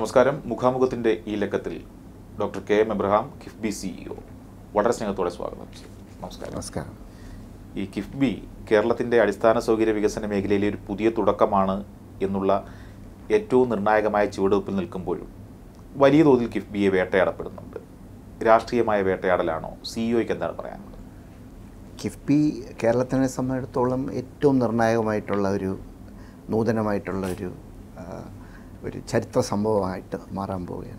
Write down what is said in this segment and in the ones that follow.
നമസ്കാരം മുഖാമുഖത്തിന്റെ ഈ ലക്കത്തിൽ doctor K M Abraham KIIFB CEO വളരെ സ്നേഹത്തോടെ സ്വാഗതം നമസ്കാരം നമസ്കാരം ഈ കിഫ്ബി കേരളത്തിന്റെ അടിസ്ഥാന സൗകര്യ വികസന മേഖലയിലെ ഒരു പുതിയ തുടക്കമാണ് എന്നുള്ള ഏറ്റവും നിർണായകമായ ചുവടുവെപ്പിൽ നിൽക്കുമ്പോഴും വലിയ തോതിൽ കിഫ്ബിയെ വേട്ടയാടപ്പെടുന്നുണ്ട് രാഷ്ട്രീയമായ വേട്ടയാടലാണോ സിഇഒയ്ക്ക് എന്താണ് പറയാനുള്ളത് കിഫ്ബി കേരളത്തിനെ സംബന്ധിച്ചിടത്തോളം ഏറ്റവും നിർണായകമായിട്ടുള്ള ഒരു നൂതനമായിട്ടുള്ള ഒരു ആ, ഒരു ചരിത്ര സംഭവമായിട്ട് മാറാൻ പോവുകയാണ്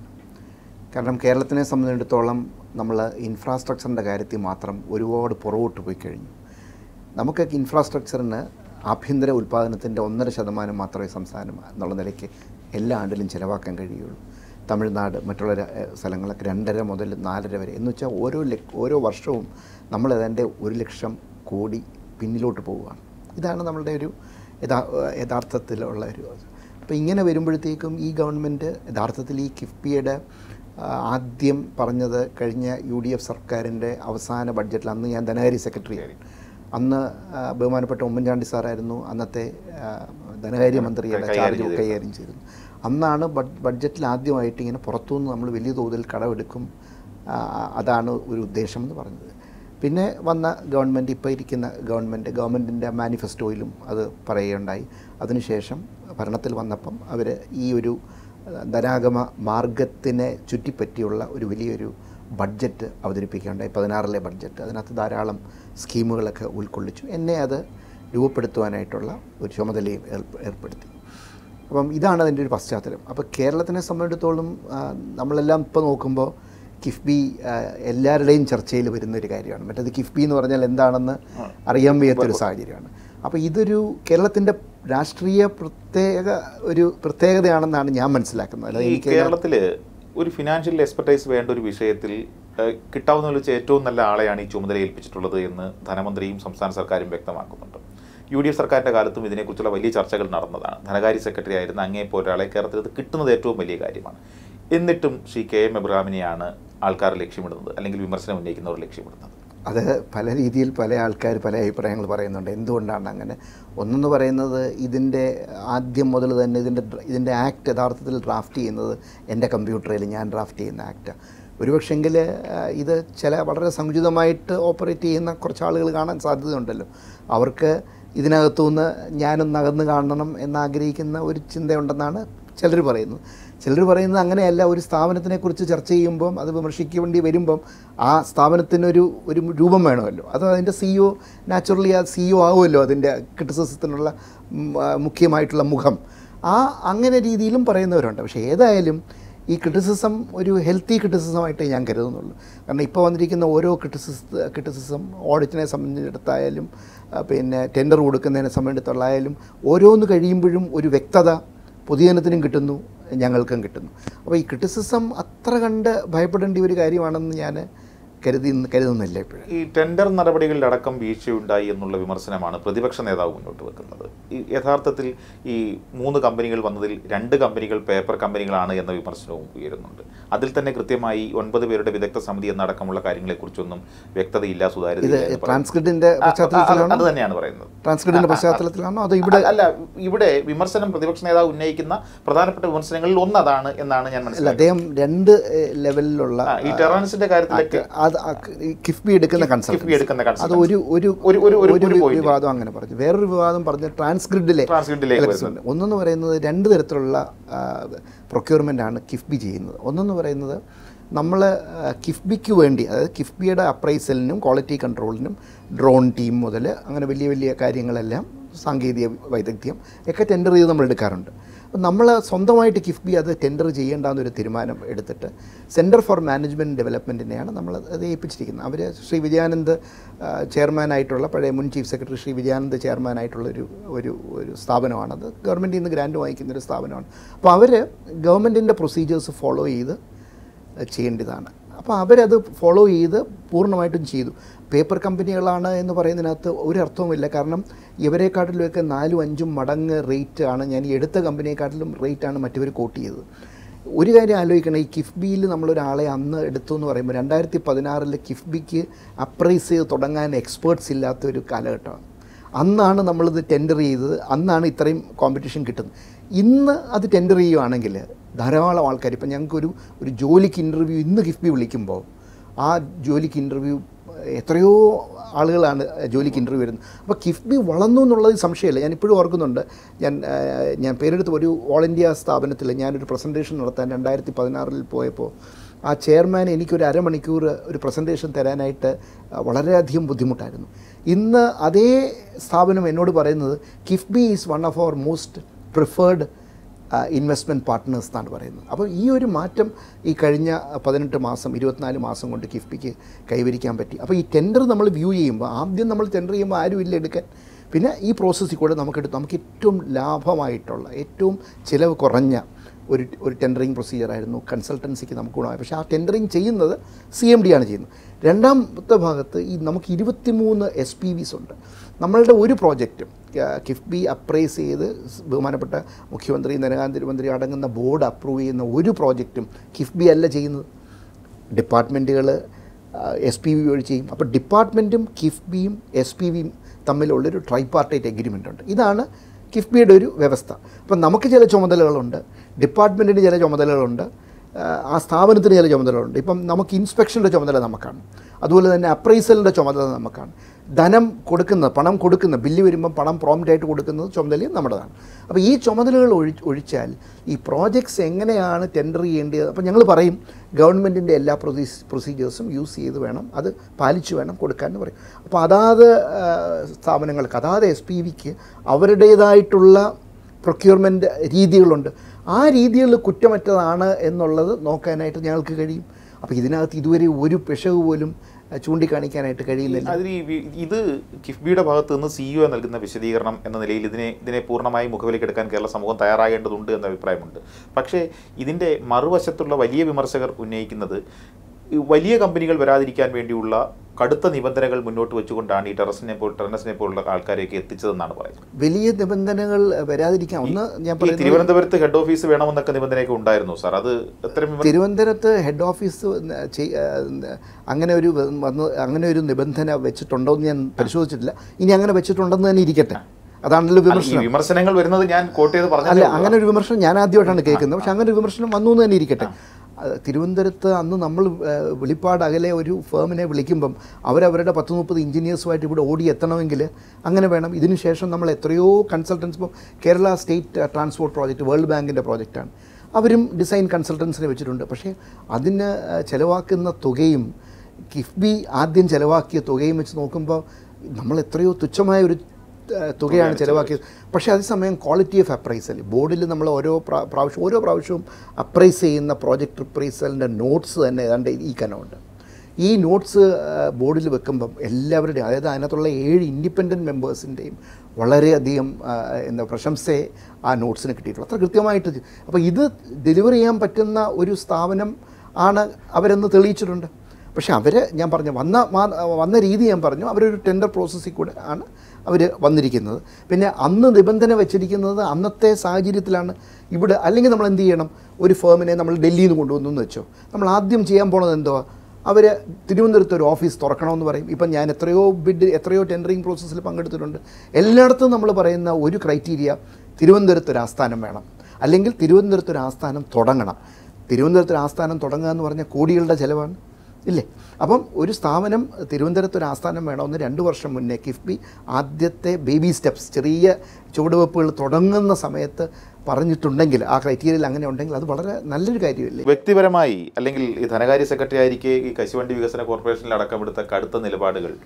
കാരണം കേരളത്തിനെ സംബന്ധിച്ചിടത്തോളം നമ്മൾ ഇൻഫ്രാസ്ട്രക്ചറിൻ്റെ കാര്യത്തിൽ മാത്രം ഒരുപാട് പുറകോട്ട് പോയി കഴിഞ്ഞു നമുക്ക് ഇൻഫ്രാസ്ട്രക്ചറിന് ആഭ്യന്തര ഉൽപ്പാദനത്തിൻ്റെ ഒന്നര ശതമാനം മാത്രമേ സംസ്ഥാനം എന്നുള്ള നിലയ്ക്ക് എല്ലാ ആണ്ടിലും ചിലവാക്കാൻ കഴിയുള്ളൂ തമിഴ്നാട് മറ്റുള്ള ര- ഏഹ് സ്ഥലങ്ങളൊക്കെ രണ്ടര മുതൽ നാലര വരെ എന്ന് വെച്ചാൽ ഓരോ ലക്ഷ ഓരോ വർഷവും നമ്മൾ അതിൻ്റെ ഒരു ലക്ഷം കോടി പിന്നിലോട്ട് പോവുകയാണ് ഇതാണ് നമ്മളുടെ ഒരു യഥാ യഥാർത്ഥത്തിലുള്ള ഒരു അപ്പോൾ ഇങ്ങനെ വരുമ്പോഴത്തേക്കും ഈ ഗവൺമെൻറ് യഥാർത്ഥത്തിൽ ഈ കിഫ്ബിയുടെ ആ, ആദ്യം പറഞ്ഞത് കഴിഞ്ഞ യു ഡി എഫ് സർക്കാരിൻ്റെ അവസാന ബഡ്ജറ്റിൽ അന്ന് ഞാൻ ധനകാര്യ സെക്രട്ടറി അന്ന് ആ, ബഹുമാനപ്പെട്ട ഉമ്മൻചാണ്ടി സാറായിരുന്നു അന്നത്തെ ആ, ധനകാര്യ മന്ത്രിയുടെ കൈകാര്യം ചാർജ് ചെയ്തിരുന്നത്. കൈകാര്യം ചെയ്തിരുന്നു അന്നാണ് ബഡ്- ബഡ്ജറ്റിൽ ആദ്യമായിട്ട് ഇങ്ങനെ പുറത്തുനിന്ന് നമ്മൾ വലിയ തോതിൽ കടമെടുക്കും ആ, അതാണ് ഒരു ഉദ്ദേശം എന്ന് പറഞ്ഞത് പിന്നെ വന്ന ഗവൺമെൻറ് ഇപ്പോൾ ഇരിക്കുന്ന ഗവൺമെൻറ് ഗവൺമെൻറ്റിൻ്റെ മാനിഫെസ്റ്റോയിലും അത് പറയുകയുണ്ടായി അതിനുശേഷം ഭരണത്തിൽ വന്നപ്പം അവർ ഈ ഒരു ആ, ധനാഗമ മാർഗത്തിനെ ചുറ്റിപ്പറ്റിയുള്ള ഒരു വലിയൊരു ബഡ്ജറ്റ് അവതരിപ്പിക്കുകയുണ്ടായി പതിനാറിലെ ബഡ്ജറ്റ് അതിനകത്ത് ധാരാളം സ്കീമുകളൊക്കെ ഉൾക്കൊള്ളിച്ചു എന്നെ അത് രൂപപ്പെടുത്തുവാനായിട്ടുള്ള ഒരു ചുമതലയും ഏർപ്പ- ഏർപ്പെടുത്തി അപ്പം ഇതാണ് അതിൻ്റെ ഒരു പശ്ചാത്തലം അപ്പോൾ കേരളത്തിനെ സംബന്ധിച്ചിടത്തോളം ആ, നമ്മളെല്ലാം ഇപ്പോൾ നോക്കുമ്പോൾ കിഫ്ബി ആ, എല്ലാവരുടെയും ചർച്ചയിൽ വരുന്ന ഒരു കാര്യമാണ് മറ്റേത് കിഫ്ബി എന്ന് പറഞ്ഞാൽ എന്താണെന്ന് അറിയാൻ വയ്യാത്തൊരു സാഹചര്യമാണ് അപ്പോൾ ഇതൊരു കേരളത്തിൻ്റെ രാഷ്ട്രീയ പ്രത്യേക ഒരു പ്രത്യേകതയാണെന്നാണ് ഞാൻ മനസ്സിലാക്കുന്നത് അല്ലാതെ ഈ എനിക്ക് കേരളത്തിൽ ഒരു ഫിനാൻഷ്യൽ എക്സ്പെർട്ടൈസ് വേണ്ട ഒരു വിഷയത്തിൽ ഏഹ്, കിട്ടാവുന്ന വെച്ച് ഏറ്റവും നല്ല ആളെയാണ് ഈ ചുമതല ഏൽപ്പിച്ചിട്ടുള്ളത് എന്ന് ധനമന്ത്രിയും സംസ്ഥാന സർക്കാരും വ്യക്തമാക്കുന്നുണ്ട് യു ഡി എഫ് സർക്കാരിൻ്റെ കാലത്തും ഇതിനെക്കുറിച്ചുള്ള വലിയ ചർച്ചകൾ നടന്നതാണ് ധനകാര്യ സെക്രട്ടറി ആയിരുന്ന അങ്ങേപ്പോ ഒരാളെ കേരളത്തിൽ ഇത് കിട്ടുന്നത് ഏറ്റവും വലിയ കാര്യമാണ് എന്നിട്ടും ശ്രീ കെ എം എബ്രഹാമിനെയാണ് ആൾക്കാർ ലക്ഷ്യമിടുന്നത് അല്ലെങ്കിൽ വിമർശനം ഉന്നയിക്കുന്നവർ ലക്ഷ്യമിടുന്നത് അത് പല രീതിയിൽ പല ആൾക്കാർ പല അഭിപ്രായങ്ങൾ പറയുന്നുണ്ട് എന്തുകൊണ്ടാണ് അങ്ങനെ ഒന്നെന്ന് പറയുന്നത് ഇതിൻ്റെ ആദ്യം മുതൽ തന്നെ ഇതിൻ്റെ ഡ്ര- ഇതിൻ്റെ ആക്ട് യഥാർത്ഥത്തിൽ ഡ്രാഫ്റ്റ് ചെയ്യുന്നത് എൻ്റെ കമ്പ്യൂട്ടറിൽ ഞാൻ ഡ്രാഫ്റ്റ് ചെയ്യുന്ന ആക്റ്റാണ് ഒരുപക്ഷെങ്കിൽ ഇത് ചില വളരെ സമുചിതമായിട്ട് ഓപ്പറേറ്റ് ചെയ്യുന്ന കുറച്ച് ആളുകൾ കാണാൻ സാധ്യതയുണ്ടല്ലോ അവർക്ക് ഇതിനകത്തുനിന്ന് ഞാനൊന്ന് അകന്ന് കാണണം എന്നാഗ്രഹിക്കുന്ന ഒരു ചിന്തയുണ്ടെന്നാണ് ചിലർ പറയുന്നത് ചിലർ പറയുന്നത് അങ്ങനെയല്ല ഒരു സ്ഥാപനത്തിനെക്കുറിച്ച് ചർച്ച ചെയ്യുമ്പം അത് വിമർശിക്കേണ്ടി വരുമ്പം ആ സ്ഥാപനത്തിനൊരു ഒരു രൂപം വേണമല്ലോ അത് അതിൻ്റെ സിഇഒ നാച്ചുറലി ആ സിഇഒ ആവുമല്ലോ അതിൻ്റെ ക്രിറ്റിസിസത്തിനുള്ള ഉം, ആ, മുഖ്യമായിട്ടുള്ള മുഖം ആ അങ്ങനെ രീതിയിലും പറയുന്നവരുണ്ട് പക്ഷേ ഏതായാലും ഈ ക്രിറ്റിസിസം ഒരു ഹെൽത്തി ക്രിറ്റിസിസമായിട്ട് ഞാൻ കരുതുന്നുള്ളൂ കാരണം ഇപ്പോൾ വന്നിരിക്കുന്ന ഓരോ ക്രിറ്റിസിസ ക്രിറ്റിസിസം ഓഡിറ്റിനെ സംബന്ധിച്ചിടത്തായാലും ആ, പിന്നെ ടെൻഡർ കൊടുക്കുന്നതിനെ സംബന്ധിച്ചിടത്തോളായാലും ഓരോന്ന് കഴിയുമ്പോഴും ഒരു വ്യക്തത പൊതുജനത്തിനും കിട്ടുന്നു ഞങ്ങൾക്കും കിട്ടുന്നു അപ്പോൾ ഈ ക്രിറ്റിസിസം അത്ര കണ്ട് ഭയപ്പെടേണ്ട ഒരു കാര്യമാണെന്ന് ഞാൻ കരുതി കരുതുന്നില്ല ഇപ്പോഴും ഈ ടെൻഡർ നടപടികളിലടക്കം വീഴ്ചയുണ്ടായി എന്നുള്ള വിമർശനമാണ് പ്രതിപക്ഷ നേതാവ് മുന്നോട്ട് വെക്കുന്നത് ഈ യഥാർത്ഥത്തിൽ ഈ മൂന്ന് കമ്പനികൾ വന്നതിൽ രണ്ട് കമ്പനികൾ പേപ്പർ കമ്പനികളാണ് എന്ന വിമർശനവും ഉയരുന്നുണ്ട് അതിൽ തന്നെ കൃത്യമായി ഒൻപത് പേരുടെ വിദഗ്ധ സമിതി എന്നടക്കമുള്ള കാര്യങ്ങളെക്കുറിച്ചൊന്നും വ്യക്തതയില്ല ഇത് സുതാര്യത ട്രാൻസ്ക്രിപ്റ്റിൻ്റെ അത് പശ്ചാത്തലത്തിലാണോ തന്നെയാണ് പറയുന്നത് ട്രാൻസ്ക്രിപ്റ്റിൻ്റെ പശ്ചാത്തലത്തിലാണോ അതോ ഇവിടെ അല്ല ഇവിടെ വിമർശനം പ്രതിപക്ഷ നേതാവ് ഉന്നയിക്കുന്ന പ്രധാനപ്പെട്ട വിമർശനങ്ങളിൽ ഒന്നതാണ് എന്നാണ് ഞാൻ അല്ല മനസ്സിലാക്കുന്നത് അദ്ദേഹം രണ്ട് ഏഹ്, ലെവലിലുള്ള ആ, ഈ ടെറൻസിന്റെ കാര്യത്തിലൊക്കെ അത് ആ ഈ കിഫ്ബി എടുക്കുന്ന കൺസൾട്ടൻസി കിഫ്ബി എടുക്കുന്ന അത് consultants. ഒരു ഒരു ഒരു- ഒരു- ഒരു- ഒരു ഒരു point. വിവാദം അങ്ങനെ പറഞ്ഞു വേറൊരു വിവാദം പറഞ്ഞ ട്രാൻസ്ക്രിപ്റ്റിലെ ട്രാൻസ്ക്രിപ്റ്റിലേക്ക് elections ഉണ്ട്. ഒന്നെന്ന് പറയുന്നത് രണ്ട് തരത്തിലുള്ള പ്രൊക്യൂർമെൻ്റ് ആണ് കിഫ്ബി ചെയ്യുന്നത് ഒന്നെന്ന് പറയുന്നത് നമ്മൾ കിഫ്ബിക്ക് വേണ്ടി അതായത് കിഫ്ബിയുടെ അപ്രൈസലിനും ക്വാളിറ്റി കൺട്രോളിനും ഡ്രോൺ ടീം മുതൽ അങ്ങനെ വലിയ വലിയ കാര്യങ്ങളെല്ലാം സാങ്കേതിക വൈദഗ്ധ്യം ഒക്കെ ടെൻഡർ ചെയ്ത് നമ്മൾ എടുക്കാറുണ്ട് അപ്പം നമ്മൾ സ്വന്തമായിട്ട് കിഫ്ബി അത് ടെൻഡർ ചെയ്യേണ്ടെന്നൊരു തീരുമാനം എടുത്തിട്ട് സെൻറ്റർ ഫോർ മാനേജ്മെൻറ്റ് ഡെവലപ്മെൻറ്റിനെയാണ് നമ്മൾ അത് ഏൽപ്പിച്ചിരിക്കുന്നത് അവർ ശ്രീ വിജയാനന്ദ് ആ, ചെയർമാനായിട്ടുള്ള പഴയ മുൻ ചീഫ് സെക്രട്ടറി ശ്രീ വിജയാനന്ദ് ചെയർമാനായിട്ടുള്ള ഒരു ഒരു ഒരു സ്ഥാപനമാണത് ഗവൺമെൻറ്റിൽ നിന്ന് ഗ്രാൻഡ് വാങ്ങിക്കുന്ന ഒരു സ്ഥാപനമാണ് അപ്പോൾ അവർ ഗവൺമെൻറ്റിൻ്റെ പ്രൊസീജിയേഴ്സ് ഫോളോ ചെയ്ത് ചെയ്യേണ്ടതാണ് അപ്പോൾ അവരത് ഫോളോ ചെയ്ത് പൂർണ്ണമായിട്ടും ചെയ്തു പേപ്പർ കമ്പനികളാണ് എന്ന് പറയുന്നതിനകത്ത് ഒരു അർത്ഥവുമില്ല കാരണം ഇവരെക്കാട്ടിലുമൊക്കെ നാലും അഞ്ചും മടങ്ങ് റേറ്റ് ആണ് ഞാൻ ഈ എടുത്ത കമ്പനിയെക്കാട്ടിലും റേറ്റാണ് മറ്റവർ കോട്ട് ചെയ്തത് ഒരു കാര്യം ആലോചിക്കണം ഈ കിഫ്ബിയിൽ നമ്മളൊരാളെ അന്ന് എടുത്തു എന്ന് പറയുമ്പോൾ രണ്ടായിരത്തി പതിനാറിൽ കിഫ്ബിക്ക് അപ്രൈസ് ചെയ്ത് തുടങ്ങാൻ എക്സ്പേർട്സ് ഇല്ലാത്ത ഒരു കാലഘട്ടമാണ് അന്നാണ് നമ്മളിത് ടെൻഡർ ചെയ്തത് അന്നാണ് ഇത്രയും കോമ്പറ്റീഷൻ കിട്ടുന്നത് ഇന്ന് അത് ടെൻഡർ ചെയ്യുവാണെങ്കിൽ ധാരാളം ആൾക്കാർ ഇപ്പം ഞങ്ങൾക്കൊരു ഒരു ജോലിക്ക് ഇൻ്റർവ്യൂ ഇന്ന് കിഫ്ബി വിളിക്കുമ്പോൾ ആ ജോലിക്ക് ഇൻ്റർവ്യൂ എത്രയോ ആളുകളാണ് ജോലിക്ക് ഇൻ്റർവ്യൂ വരുന്നത് അപ്പോൾ കിഫ്ബി വളർന്നു എന്നുള്ളത് സംശയമില്ല ഞാൻ ഇപ്പോഴും ഓർക്കുന്നുണ്ട് ഞാൻ ആ, ഞാൻ പേരെടുത്ത് ഒരു ഓൾ ഇന്ത്യ സ്ഥാപനത്തിൽ ഞാനൊരു പ്രസൻറ്റേഷൻ നടത്താൻ രണ്ടായിരത്തി പതിനാറിൽ പോയപ്പോൾ ആ ചെയർമാൻ എനിക്കൊരു അരമണിക്കൂർ ഒരു പ്രസൻറ്റേഷൻ തരാനായിട്ട് ആ, വളരെയധികം ബുദ്ധിമുട്ടായിരുന്നു ഇന്ന് അതേ സ്ഥാപനം എന്നോട് പറയുന്നത് KIIFB is one of our most preferred investment partners എന്നാണ് പറയുന്നത് അപ്പോൾ ഈ ഒരു മാറ്റം ഈ കഴിഞ്ഞ പതിനെട്ട് മാസം ഇരുപത്തിനാല് മാസം കൊണ്ട് കിഫ്ബിക്ക് കൈവരിക്കാൻ പറ്റി അപ്പോൾ ഈ ടെൻഡർ നമ്മൾ വ്യൂ ചെയ്യുമ്പോൾ ആദ്യം നമ്മൾ ടെൻഡർ ചെയ്യുമ്പോൾ ആരുമില്ല എടുക്കാൻ പിന്നെ ഈ പ്രോസസ്സിൽ കൂടെ നമുക്കെടുത്ത് നമുക്ക് ഏറ്റവും ലാഭമായിട്ടുള്ള ഏറ്റവും ചിലവ് കുറഞ്ഞ ഒരു ഒരു ടെൻഡറിങ് പ്രൊസീജിയറായിരുന്നു കൺസൾട്ടൻസിക്ക് നമുക്ക് ഗുണമായി പക്ഷേ ആ ടെൻഡറിങ് ചെയ്യുന്നത് സി എം ഡി ആണ് ചെയ്യുന്നത് രണ്ടാമത്തെ ഭാഗത്ത് ഈ നമുക്ക് ഇരുപത്തിമൂന്ന് എസ് പി വിസ് ഉണ്ട് നമ്മളുടെ ഒരു പ്രോജക്റ്റും കിഫ്ബി അപ്രൈസ് ചെയ്ത് സ് ബഹുമാനപ്പെട്ട മുഖ്യമന്ത്രി ധനകാര്യമന്ത്രി അടങ്ങുന്ന ബോർഡ് അപ്രൂവ് ചെയ്യുന്ന ഒരു പ്രോജക്റ്റും കിഫ്ബി അല്ല ചെയ്യുന്നത് ഡിപ്പാർട്ട്മെൻറ്റുകൾ എസ് പി വി വഴി ചെയ്യും അപ്പോൾ ഡിപ്പാർട്ട്മെൻറ്റും കിഫ്ബിയും എസ് പി വിയും തമ്മിലുള്ളൊരു ട്രൈപാർട്ടേറ്റ് എഗ്രിമെൻ്റ് ഉണ്ട് ഇതാണ് കിഫ്ബിയുടെ ഒരു വ്യവസ്ഥ അപ്പം നമുക്ക് ചില ചുമതലകളുണ്ട് ഡിപ്പാർട്ട്മെൻറ്റിന് ചില ചുമതലകളുണ്ട് ആ, ആ സ്ഥാപനത്തിന് ചില ചുമതലകളുണ്ട് ഇപ്പം നമുക്ക് ഇൻസ്പെക്ഷൻ്റെ ചുമതല നമുക്കാണ് അതുപോലെ തന്നെ അപ്രൈസലിൻ്റെ ചുമതല നമുക്കാണ് ധനം കൊടുക്കുന്ന പണം കൊടുക്കുന്ന ബില്ല് വരുമ്പം പണം പ്രോംപ്റ്റ് ആയിട്ട് കൊടുക്കുന്നത് ചുമതലയും നമ്മുടേതാണ് അപ്പോൾ ഈ ചുമതലകൾ ഒഴി ഒഴിച്ചാൽ ഈ പ്രോജക്ട്സ് എങ്ങനെയാണ് ടെൻഡർ ചെയ്യേണ്ടത് അപ്പോൾ ഞങ്ങൾ പറയും ഗവൺമെൻറ്റിൻ്റെ എല്ലാ പ്രൊസീസ് പ്രൊസീജിയേഴ്സും യൂസ് ചെയ്ത് വേണം അത് പാലിച്ചു വേണം കൊടുക്കാൻ എന്ന് പറയും അപ്പോൾ അതാത് ആ, സ്ഥാപനങ്ങൾക്ക് അതാത് എസ് പി വിക്ക് അവരുടേതായിട്ടുള്ള പ്രൊക്യൂർമെൻറ്റ് രീതികളുണ്ട് ആ രീതികളിൽ കുറ്റമറ്റതാണ് എന്നുള്ളത് നോക്കാനായിട്ട് ഞങ്ങൾക്ക് കഴിയും അപ്പോൾ ഇതിനകത്ത് ഇതുവരെ ഒരു പിശക് പോലും ആ, ചൂണ്ടിക്കാണിക്കാനായിട്ട് കഴിയുന്നില്ല അതിൽ ഈ വി- ഇത് കിഫ്ബിയുടെ ഭാഗത്ത് നിന്ന് സിഇഒ നൽകുന്ന വിശദീകരണം എന്ന നിലയിൽ ഇതിനെ ഇതിനെ പൂർണ്ണമായും മുഖവിലേക്കെടുക്കാൻ കേരള സമൂഹം തയ്യാറാകേണ്ടതുണ്ട് എന്ന അഭിപ്രായമുണ്ട് പക്ഷേ ഇതിൻ്റെ മറുവശത്തുള്ള വലിയ വിമർശകർ ഉന്നയിക്കുന്നത് ഈ വലിയ കമ്പനികൾ വരാതിരിക്കാൻ വേണ്ടിയുള്ള കടുത്ത നിബന്ധനകൾ മുന്നോട്ട് വെച്ചുകൊണ്ടാണ് ഈ ടെറസിനെ പോൽ ടെറസിനെ പോലുള്ള ആൾക്കാരെയൊക്കെ എത്തിച്ചതെന്നാണ് പറയുന്നത് വലിയ നിബന്ധനകൾ വരാതിരിക്കാൻ ഒന്ന് ഞാൻ ഈ പറയുന്നത് തിരുവനന്തപുരത്ത് ഹെഡ് ഓഫീസ് വേണമെന്നൊക്കെ നിബന്ധനയൊക്കെ ഉണ്ടായിരുന്നു സാർ അത് എത്രയും വിമർ- തിരുവനന്തപുരത്ത് ഹെഡ് ഓഫീസ് ന- ചെയ്- ആ, ന- അങ്ങനെ ഒരു വ- വന്ന് അങ്ങനെ ഒരു നിബന്ധന വെച്ചിട്ടുണ്ടോ എന്ന് ഞാൻ പരിശോധിച്ചിട്ടില്ല ഇനി അങ്ങനെ വെച്ചിട്ടുണ്ടെന്ന് തന്നെ ഇരിക്കട്ടെ അതാണല്ലോ അല്ല, ഈ വിമർശനം വിമർശനങ്ങൾ വരുന്നത് ഞാൻ കോട്ട് ചെയ്ത് അല്ല പറഞ്ഞല്ലോ അങ്ങനെ ഒരു വിമർശനം ഞാൻ ആദ്യമായിട്ടാണ് കേൾക്കുന്നത് പക്ഷെ അങ്ങനെ ഒരു വിമർശനം വന്നു എന്ന് തന്നെ ഇരിക്കട്ടെ അത് തിരുവനന്തപുരത്ത് അന്ന് നമ്മൾ ഏഹ്, വെളിപ്പാട് അകലെ ഒരു ഫേമിനെ വിളിക്കുമ്പം അവരവരുടെ പത്ത് മുപ്പത് എഞ്ചിനീയേഴ്സുമായിട്ട് ഇവിടെ ഓടി എത്തണമെങ്കിൽ അങ്ങനെ വേണം ഇതിന് ശേഷം നമ്മൾ എത്രയോ കൺസൾട്ടൻസ് ഇപ്പം Kerala state transport project world ബാങ്കിൻ്റെ പ്രോജക്റ്റാണ് അവരും ഡിസൈൻ കൺസൾട്ടൻസിനെ വെച്ചിട്ടുണ്ട് പക്ഷേ അതിന് ഏഹ്, ചെലവാക്കുന്ന തുകയും കിഫ്ബി ആദ്യം ചെലവാക്കിയ തുകയും വെച്ച് നോക്കുമ്പോൾ നമ്മൾ എത്രയോ തുച്ഛമായ ഒരു ഏഹ്, തുകയാണ് ചെലവാക്കിയത് പക്ഷേ അതേസമയം ക്വാളിറ്റി ഓഫ് അപ്രൈസൽ ബോർഡിൽ നമ്മൾ ഓരോ പ്രാ- പ്രാവശ്യം ഓരോ പ്രാവശ്യവും അപ്രൈസ് ചെയ്യുന്ന പ്രോജക്റ്റ് അപ്രൈസലിൻ്റെ നോട്ട്സ് തന്നെ ഏതാണ്ട് ഈ കനമുണ്ട് ഈ നോട്ട്സ് ബോർഡിൽ വെക്കുമ്പം എല്ലാവരുടെയും അതായത് അതിനകത്തുള്ള ഏഴ് ഇൻഡിപെൻഡൻറ്റ് മെമ്പേഴ്സിൻ്റെയും വളരെയധികം ആ, എന്താ പ്രശംസയെ ആ നോട്ട്സിന് കിട്ടിയിട്ടുള്ളൂ അത്ര കൃത്യമായിട്ട് ചെയ്തു. അപ്പോൾ ഇത് ഡെലിവർ ചെയ്യാൻ പറ്റുന്ന ഒരു സ്ഥാപനം ആണ് അവരെന്ന് തെളിയിച്ചിട്ടുണ്ട് പക്ഷേ അവർ ഞാൻ പറഞ്ഞു വന്ന മാ- വന്ന രീതി ഞാൻ പറഞ്ഞു അവരൊരു ടെൻഡർ പ്രോസസ്സിൽ കൂടെ ആണ് അവർ വന്നിരിക്കുന്നത് പിന്നെ അന്ന് നിബന്ധന വെച്ചിരിക്കുന്നത് അന്നത്തെ സാഹചര്യത്തിലാണ് ഇവിടെ അല്ലെങ്കിൽ നമ്മൾ എന്ത് ചെയ്യണം ഒരു ഫേമിനെ നമ്മൾ ഡൽഹിയിൽ നിന്ന് കൊണ്ടുവന്നു എന്ന് വെച്ചോ നമ്മൾ ആദ്യം ചെയ്യാൻ പോണത് എന്തുവാ അവർ തിരുവനന്തപുരത്ത് ഒരു ഓഫീസ് തുറക്കണമെന്ന് പറയും ഇപ്പം ഞാൻ എത്രയോ ബിഡ് എത്രയോ ടെൻഡറിങ് പ്രോസസ്സിൽ പങ്കെടുത്തിട്ടുണ്ട് എല്ലായിടത്തും നമ്മൾ പറയുന്ന ഒരു ക്രൈറ്റീരിയ തിരുവനന്തപുരത്ത് ഒരു ആസ്ഥാനം വേണം അല്ലെങ്കിൽ തിരുവനന്തപുരത്ത് ഒരു ആസ്ഥാനം തുടങ്ങണം തിരുവനന്തപുരത്ത് ഒരു ആസ്ഥാനം തുടങ്ങുക എന്ന് പറഞ്ഞാൽ കോടികളുടെ ചിലവാണ് ഇല്ലേ അപ്പം ഒരു സ്ഥാപനം തിരുവനന്തപുരത്ത് ഒരു ആസ്ഥാനം വേണമെന്ന് രണ്ട് വർഷം മുന്നേ കിഫ്ബി ആദ്യത്തെ ബേബി സ്റ്റെപ്സ് ചെറിയ ചുവടുവെപ്പുകൾ തുടങ്ങുന്ന സമയത്ത് പറഞ്ഞിട്ടുണ്ടെങ്കിൽ ആ ക്രൈറ്റീരിയയിൽ അങ്ങനെ ഉണ്ടെങ്കിൽ അത് വളരെ നല്ലൊരു കാര്യമല്ലേ വ്യക്തിപരമായി അല്ലെങ്കിൽ ഈ ധനകാര്യ സെക്രട്ടറി ആയിരിക്കെ ഈ കശുവണ്ടി വികസന കോർപ്പറേഷനിൽ അടക്കമെടുത്ത കടുത്ത നിലപാടുകൾ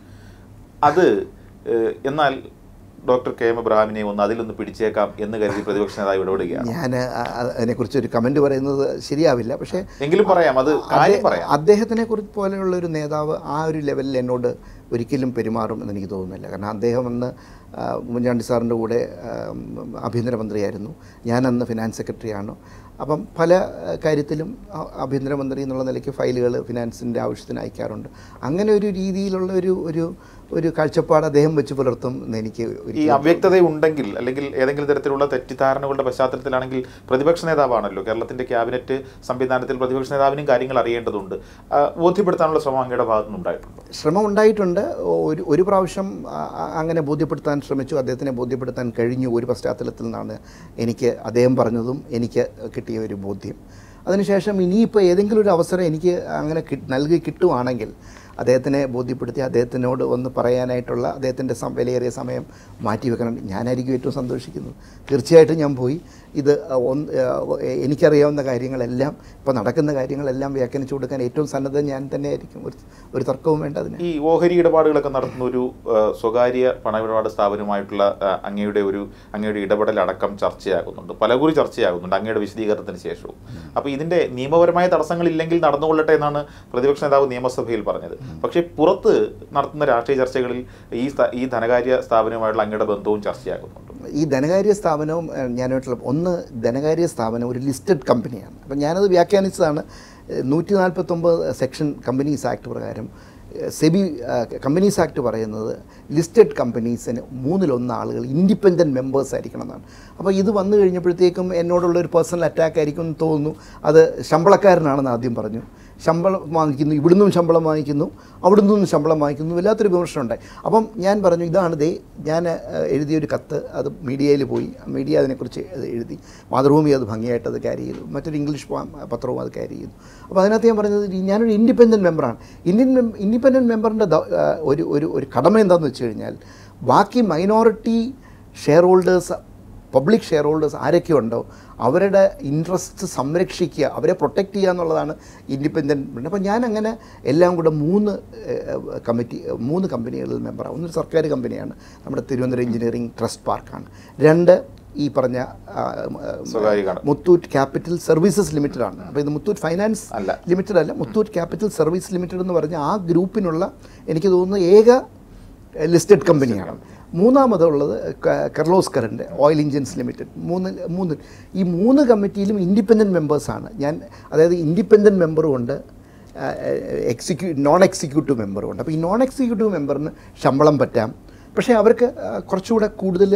അത് ഏഹ്, എന്നാൽ ഡോക്ടർ കെ എം എബ്രഹാമിനെ ഒന്ന് അതിലൊന്ന് പിടിച്ചേക്കാം എന്ന് കരുതി പ്രതിപക്ഷ നേതാവ് ഇടപെടുകയാണ് ഞാൻ അതിനെക്കുറിച്ച് ഒരു കമൻറ്റ് പറയുന്നത് ശരിയാവില്ല പക്ഷേ എങ്കിലും പറയാം അത് കാര്യം അദ്ദേ- പറയാം അദ്ദേഹത്തിനെ കുറിച്ച് പോലെയുള്ള ഒരു നേതാവ് ആ ഒരു ലെവലിൽ എന്നോട് ഒരിക്കലും പെരുമാറും എന്ന് എനിക്ക് തോന്നുന്നില്ല കാരണം അദ്ദേഹം അന്ന് ആ, ഉമ്മൻചാണ്ടി സാറിൻ്റെ കൂടെ ആ, ഉം, ആഭ്യന്തരമന്ത്രിയായിരുന്നു ഞാൻ അന്ന് ഫിനാൻസ് സെക്രട്ടറിയാണ് അപ്പം പല ആ, കാര്യത്തിലും ആ- ആഭ്യന്തരമന്ത്രി എന്നുള്ള നിലയ്ക്ക് ഫയലുകൾ ഫിനാൻസിൻ്റെ ആവശ്യത്തിന് അയക്കാറുണ്ട് അങ്ങനെ ഒരു രീതിയിലുള്ള ഒരു ഒരു ഒരു കാഴ്ചപ്പാട് അദ്ദേഹം വെച്ച് പുലർത്തും എന്ന് എനിക്ക് ഈ ഒരിക്കലും അവ്യക്തത ഉണ്ടെങ്കിൽ അല്ലെങ്കിൽ ഏതെങ്കിലും തരത്തിലുള്ള തെറ്റിദ്ധാരണകളുടെ പശ്ചാത്തലത്തിലാണെങ്കിൽ പ്രതിപക്ഷ നേതാവാണല്ലോ കേരളത്തിന്റെ ക്യാബിനറ്റ് സംവിധാനത്തിൽ പ്രതിപക്ഷ നേതാവിനും കാര്യങ്ങൾ അറിയേണ്ടതുണ്ട് ആ, ബോധ്യപ്പെടുത്താനുള്ള ശ്രമം അങ്ങയുടെ ഭാഗത്തു നിന്നുണ്ടായിട്ടുണ്ട് ശ്രമം ഉണ്ടായിട്ടുണ്ട് ഒരു ഒരു പ്രാവശ്യം ആ, ആ, അങ്ങനെ ബോധ്യപ്പെടുത്താൻ ശ്രമിച്ചു അദ്ദേഹത്തിനെ ബോധ്യപ്പെടുത്താൻ കഴിഞ്ഞു ഒരു പശ്ചാത്തലത്തിൽ നിന്നാണ് എനിക്ക് അദ്ദേഹം പറഞ്ഞതും എനിക്ക് കിട്ടിയ ഒരു ബോധ്യം അതിനുശേഷം ഇനിയിപ്പോൾ ഏതെങ്കിലും ഒരു അവസരം എനിക്ക് അങ്ങനെ കി- നൽകി കിട്ടുവാണെങ്കിൽ അദ്ദേഹത്തിനെ ബോധ്യപ്പെടുത്തി അദ്ദേഹത്തിനോട് ഒന്ന് പറയാനായിട്ടുള്ള അദ്ദേഹത്തിൻ്റെ സം വിലയേറിയ സമയം മാറ്റിവെക്കണം ഞാനായിരിക്കും ഏറ്റവും സന്തോഷിക്കുന്നത് തീർച്ചയായിട്ടും ഞാൻ പോയി ഇത് ഒന്ന് എനിക്കറിയാവുന്ന കാര്യങ്ങളെല്ലാം ഇപ്പോൾ നടക്കുന്ന കാര്യങ്ങളെല്ലാം വ്യാഖ്യാനിച്ചു കൊടുക്കാൻ ഏറ്റവും സന്നദ്ധ ഞാൻ തന്നെയായിരിക്കും ഒരു ഒരു തർക്കവും വേണ്ട അതിന് ഈ ഓഹരി ഇടപാടുകളൊക്കെ നടത്തുന്ന ഒരു ആ, സ്വകാര്യ പണമിടപാട് സ്ഥാപനമായിട്ടുള്ള ആ, അങ്ങയുടെ ഒരു അങ്ങയുടെ ഇടപെടൽ അടക്കം ചർച്ചയാകുന്നുണ്ട് പലകുറി ചർച്ചയാകുന്നുണ്ട് അങ്ങയുടെ വിശദീകരണത്തിന് ശേഷവും അപ്പോൾ ഇതിന്റെ നിയമപരമായ തടസ്സങ്ങളില്ലെങ്കിൽ നടന്നുകൊള്ളട്ടെ എന്നാണ് പ്രതിപക്ഷ നേതാവ് നിയമസഭയിൽ പറഞ്ഞത് പക്ഷേ പുറത്ത് നടത്തുന്ന രാഷ്ട്രീയ ചർച്ചകളിൽ ഈ സ്ഥാ- ഈ ധനകാര്യ സ്ഥാപനവുമായിട്ടുള്ള അങ്ങയുടെ ബന്ധവും ചർച്ചയാകുന്നുണ്ട് ഈ ധനകാര്യ സ്ഥാപനവും ഏഹ്, ഞാനായിട്ടുള്ള ഒന്ന് ധനകാര്യ സ്ഥാപനം ഒരു ലിസ്റ്റഡ് കമ്പനിയാണ് അപ്പം ഞാനത് വ്യാഖ്യാനിച്ചതാണ് നൂറ്റി നാൽപ്പത്തൊമ്പത് സെക്ഷൻ കമ്പനീസ് ആക്ട് പ്രകാരം ഏഹ്, സെബി ഏഹ്, കമ്പനീസ് ആക്ട് പറയുന്നത് ലിസ്റ്റഡ് കമ്പനീസിന് മൂന്നിലൊന്ന് ആളുകൾ ഇൻഡിപെൻഡൻറ്റ് മെമ്പേഴ്സ് ആയിരിക്കണം എന്നാണ് അപ്പോൾ ഇത് വന്നു കഴിഞ്ഞപ്പോഴത്തേക്കും എന്നോടുള്ള ഒരു പേഴ്സണൽ അറ്റാക്ക് ആയിരിക്കും എന്ന് തോന്നുന്നു അത് ശമ്പളക്കാരനാണെന്ന് ആദ്യം പറഞ്ഞു ശമ്പളം വാങ്ങിക്കുന്നു ഇവിടുന്നും ശമ്പളം വാങ്ങിക്കുന്നു അവിടെ നിന്നും ശമ്പളം വാങ്ങിക്കുന്നു വല്ലാത്തൊരു വിമർശനം ഉണ്ടായി അപ്പം ഞാൻ പറഞ്ഞു ഇതാണ് ദേ ഞാൻ ഏഹ്, എഴുതിയൊരു കത്ത് അത് മീഡിയയിൽ പോയി മീഡിയ അതിനെക്കുറിച്ച് അത് എഴുതി മാതൃഭൂമി അത് ഭംഗിയായിട്ട് അത് ക്യാരി ചെയ്തു മറ്റൊരു ഇംഗ്ലീഷ് പ- പത്രവും അത് ക്യാരി ചെയ്തു അപ്പോൾ അതിനകത്ത് ഞാൻ പറഞ്ഞത് ഈ ഞാനൊരു ഇൻഡിപെൻഡൻറ്റ് മെമ്പറാണ് ഇന്ത്യൻ ഇൻഡിപെൻഡൻറ്റ് മെമ്പറിൻ്റെ ഒരു ഒരു ഒരു കടമ എന്താണെന്ന് വെച്ച് കഴിഞ്ഞാൽ ബാക്കി minority shareholders public shareholders ആരൊക്കെ ഉണ്ടോ അവരുടെ ഇൻട്രസ്റ്റ് സംരക്ഷിക്കുക അവരെ പ്രൊട്ടക്റ്റ് ചെയ്യുക എന്നുള്ളതാണ് ഇൻഡിപെൻഡൻറ്റ് അപ്പം ഞാൻ അങ്ങനെ എല്ലാം കൂടെ മൂന്ന് ഏഹ്, കമ്മിറ്റി മൂന്ന് കമ്പനികളിൽ മെമ്പറാണ് ഒന്നൊരു സർക്കാർ കമ്പനിയാണ് നമ്മുടെ തിരുവനന്തപുരം എഞ്ചിനീയറിംഗ് ട്രസ്റ്റ് പാർക്കാണ് രണ്ട് ഈ പറഞ്ഞ ആ, ആ, സ്വകാര്യ കട മുത്തൂറ്റ് ക്യാപിറ്റൽ സർവീസസ് ലിമിറ്റഡ് ആണ് അപ്പോൾ ഇത് മുത്തൂറ്റ് ഫൈനാൻസ് അല്ല. ലിമിറ്റഡ് അല്ല മുത്തൂറ്റ് ക്യാപിറ്റൽ സർവീസ് ലിമിറ്റഡ് എന്ന് പറഞ്ഞ ആ ഗ്രൂപ്പിനുള്ള എനിക്ക് തോന്നുന്നു ഏക ലിസ്റ്റഡ് കമ്പനിയാണ് മൂന്നാമതുള്ളത് ക- കർലോസ്കറിൻ്റെ ഓയിൽ ഇഞ്ചിൻസ് ലിമിറ്റഡ് മൂന്ന് മൂന്ന് ഈ മൂന്ന് കമ്മിറ്റിയിലും ഇൻഡിപെൻഡൻറ്റ് മെമ്പേഴ്സാണ് ഞാൻ അതായത് ഇൻഡിപെൻഡൻറ്റ് മെമ്പറും ഉണ്ട് എക്സിക്യൂ നോൺ എക്സിക്യൂട്ടീവ് മെമ്പറും ഉണ്ട് അപ്പോൾ ഈ നോൺ എക്സിക്യൂട്ടീവ് മെമ്പറിന് ശമ്പളം പറ്റാം പക്ഷേ അവർക്ക് ആ, കുറച്ചുകൂടെ കൂടുതൽ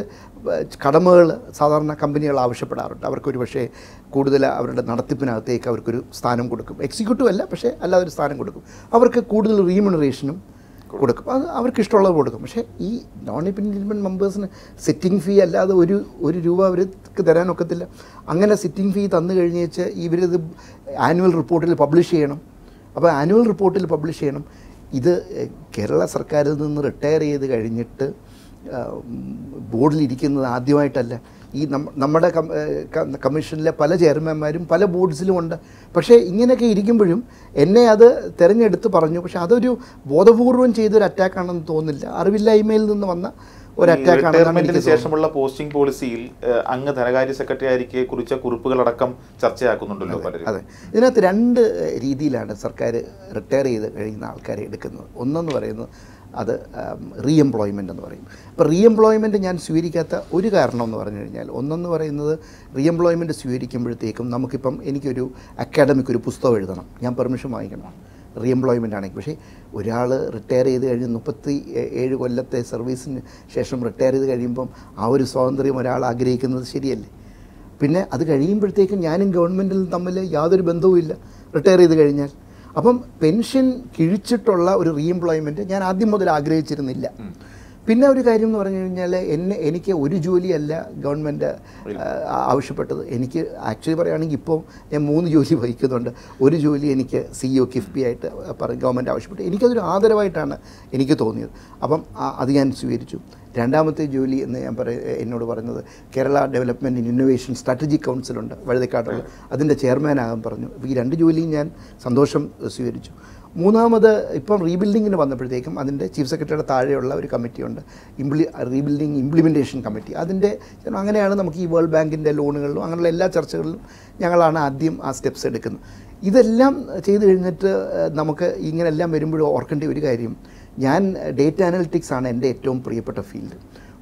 കടമകൾ സാധാരണ കമ്പനികൾ ആവശ്യപ്പെടാറുണ്ട് അവർക്കൊരു പക്ഷേ കൂടുതൽ അവരുടെ നടത്തിപ്പിനകത്തേക്ക് അവർക്കൊരു സ്ഥാനം കൊടുക്കും എക്സിക്യൂട്ടീവ് അല്ല പക്ഷേ അല്ലാതെ ഒരു സ്ഥാനം കൊടുക്കും അവർക്ക് കൂടുതൽ റീമുണറേഷനും കൊടുക്കും അത് അവർക്ക് ഇഷ്ടമുള്ളത് കൊടുക്കും പക്ഷേ ഈ നോൺ ഇൻഡിപെൻഡൻറ്റ് മെമ്പേഴ്സിന് സിറ്റിംഗ് ഫീ അല്ലാതെ ഒരു ഒരു രൂപ അവർക്ക് തരാനൊക്കത്തില്ല അങ്ങനെ സിറ്റിംഗ് ഫീ തന്നു കഴിഞ്ഞേച്ച് ഇവരിത് ആനുവൽ റിപ്പോർട്ടിൽ പബ്ലിഷ് ചെയ്യണം അപ്പോൾ ആനുവൽ റിപ്പോർട്ടിൽ പബ്ലിഷ് ചെയ്യണം ഇത് എഹ്, കേരള സർക്കാരിൽ നിന്ന് റിട്ടയർ ചെയ്ത് കഴിഞ്ഞിട്ട് ആ, ഉം, ബോർഡിലിരിക്കുന്നത് ആദ്യമായിട്ടല്ല ഈ നമ്മ- നമ്മുടെ കം- ഏഹ് ക- കമ്മീഷനിലെ പല ചെയർമാന്മാരും പല ബോർഡ്സിലും ഉണ്ട് പക്ഷേ ഇങ്ങനെയൊക്കെ ഇരിക്കുമ്പോഴും എന്നെ അത് തിരഞ്ഞെടുത്ത് പറഞ്ഞു പക്ഷേ അതൊരു ബോധപൂർവം ചെയ്തൊരു അറ്റാക്കാണെന്ന് തോന്നുന്നില്ല അറിവില്ലായ്മയിൽ നിന്ന് വന്ന ഒരു അറ്റാക്കാണെന്നാണ് റിട്ടയർമെന്റിന് എനിക്ക് ശേഷമുള്ള പോസ്റ്റിംഗ് പോളിസിയിൽ ഏഹ്, അങ്ങ് ധനകാര്യ സെക്രട്ടറി ആയിരിക്കെ കുറിച്ച കുറിപ്പുകളടക്കം ചർച്ചയാക്കുന്നുണ്ടല്ലോ പലരും അതെ ഇതിനകത്ത് രണ്ട് രീതിയിലാണ് സർക്കാർ റിട്ടയർ ചെയ്ത് കഴിയുന്ന ആൾക്കാരെ എടുക്കുന്നത് ഒന്നെന്ന് പറയുന്നത് അത് റീ എംപ്ലോയ്മെൻ്റ് എന്ന് പറയും അപ്പോൾ റീ എംപ്ലോയ്മെൻറ്റ് ഞാൻ സ്വീകരിക്കാത്ത ഒരു കാരണം എന്ന് പറഞ്ഞു കഴിഞ്ഞാൽ ഒന്നെന്ന് പറയുന്നത് റീ എംപ്ലോയ്മെൻറ്റ് സ്വീകരിക്കുമ്പോഴത്തേക്കും നമുക്കിപ്പം എനിക്കൊരു അക്കാഡമിക് ഒരു പുസ്തകം എഴുതണം ഞാൻ പെർമിഷൻ വാങ്ങിക്കണം റീ എംപ്ലോയ്മെൻ്റ് ആണെങ്കിൽ പക്ഷേ ഒരാൾ റിട്ടയർ ചെയ്ത് കഴിഞ്ഞ് മുപ്പത്തി ഏ- ഏഴ് കൊല്ലത്തെ സർവീസിന് ശേഷം റിട്ടയർ ചെയ്ത് കഴിയുമ്പം ആ ഒരു സ്വാതന്ത്ര്യം ഒരാൾ ആഗ്രഹിക്കുന്നത് ശരിയല്ലേ പിന്നെ അത് കഴിയുമ്പോഴത്തേക്കും ഞാനും ഗവൺമെൻറ്റിലും തമ്മിൽ യാതൊരു ബന്ധവുമില്ല റിട്ടയർ ചെയ്ത് കഴിഞ്ഞാൽ അപ്പം പെൻഷൻ കിഴിച്ചിട്ടുള്ള ഒരു റീഎംപ്ലോയ്മെൻറ്റ് ഞാൻ ആദ്യം മുതൽ ആഗ്രഹിച്ചിരുന്നില്ല പിന്നെ ഒരു കാര്യം എന്ന് പറഞ്ഞു കഴിഞ്ഞാൽ എന്നെ എനിക്ക് ഒരു ജോലിയല്ല ഗവൺമെൻറ് ആവശ്യപ്പെട്ടത് എനിക്ക് ആക്ച്വലി പറയുകയാണെങ്കിൽ ഇപ്പോൾ ഞാൻ മൂന്ന് ജോലി വഹിക്കുന്നുണ്ട് ഒരു ജോലി എനിക്ക് സി ഒ കിഫ്ബി ആയിട്ട് പറയും ഗവൺമെൻറ് ആവശ്യപ്പെട്ടു എനിക്കതൊരു ആദരവായിട്ടാണ് എനിക്ക് തോന്നിയത് അപ്പം ആ- അത് ഞാൻ സ്വീകരിച്ചു രണ്ടാമത്തെ ജോലി എന്ന് ഞാൻ പറയ എന്നോട് പറഞ്ഞത് Kerala development and innovation strategic കൗൺസിലുണ്ട് വഴുതക്കാട്ടുള്ള അതിൻ്റെ ചെയർമാനാകാൻ പറഞ്ഞു അപ്പോൾ ഈ രണ്ട് ജോലിയും ഞാൻ സന്തോഷം സ്വീകരിച്ചു മൂന്നാമത് ഇപ്പം റീബിൽഡിങ്ങിന് വന്നപ്പോഴത്തേക്കും അതിൻ്റെ ചീഫ് സെക്രട്ടറിയുടെ താഴെയുള്ള ഒരു കമ്മിറ്റിയുണ്ട് ഇംപ്ലി റീബിൽഡിങ് ഇംപ്ലിമെൻറ്റേഷൻ കമ്മിറ്റി അതിൻ്റെ അങ്ങനെയാണ് നമുക്ക് ഈ വേൾഡ് ബാങ്കിൻ്റെ ലോണുകളിലും അങ്ങനെയുള്ള എല്ലാ ചർച്ചകളിലും ഞങ്ങളാണ് ആദ്യം ആ സ്റ്റെപ്സ് എടുക്കുന്നത് ഇതെല്ലാം ചെയ്തു കഴിഞ്ഞിട്ട് ഏഹ്, നമുക്ക് ഇങ്ങനെല്ലാം വരുമ്പോഴും ഓർക്കേണ്ട ഒരു കാര്യം ഞാൻ ഡേറ്റ അനലിറ്റിക്സ് ആണ് എൻ്റെ ഏറ്റവും പ്രിയപ്പെട്ട ഫീൽഡ്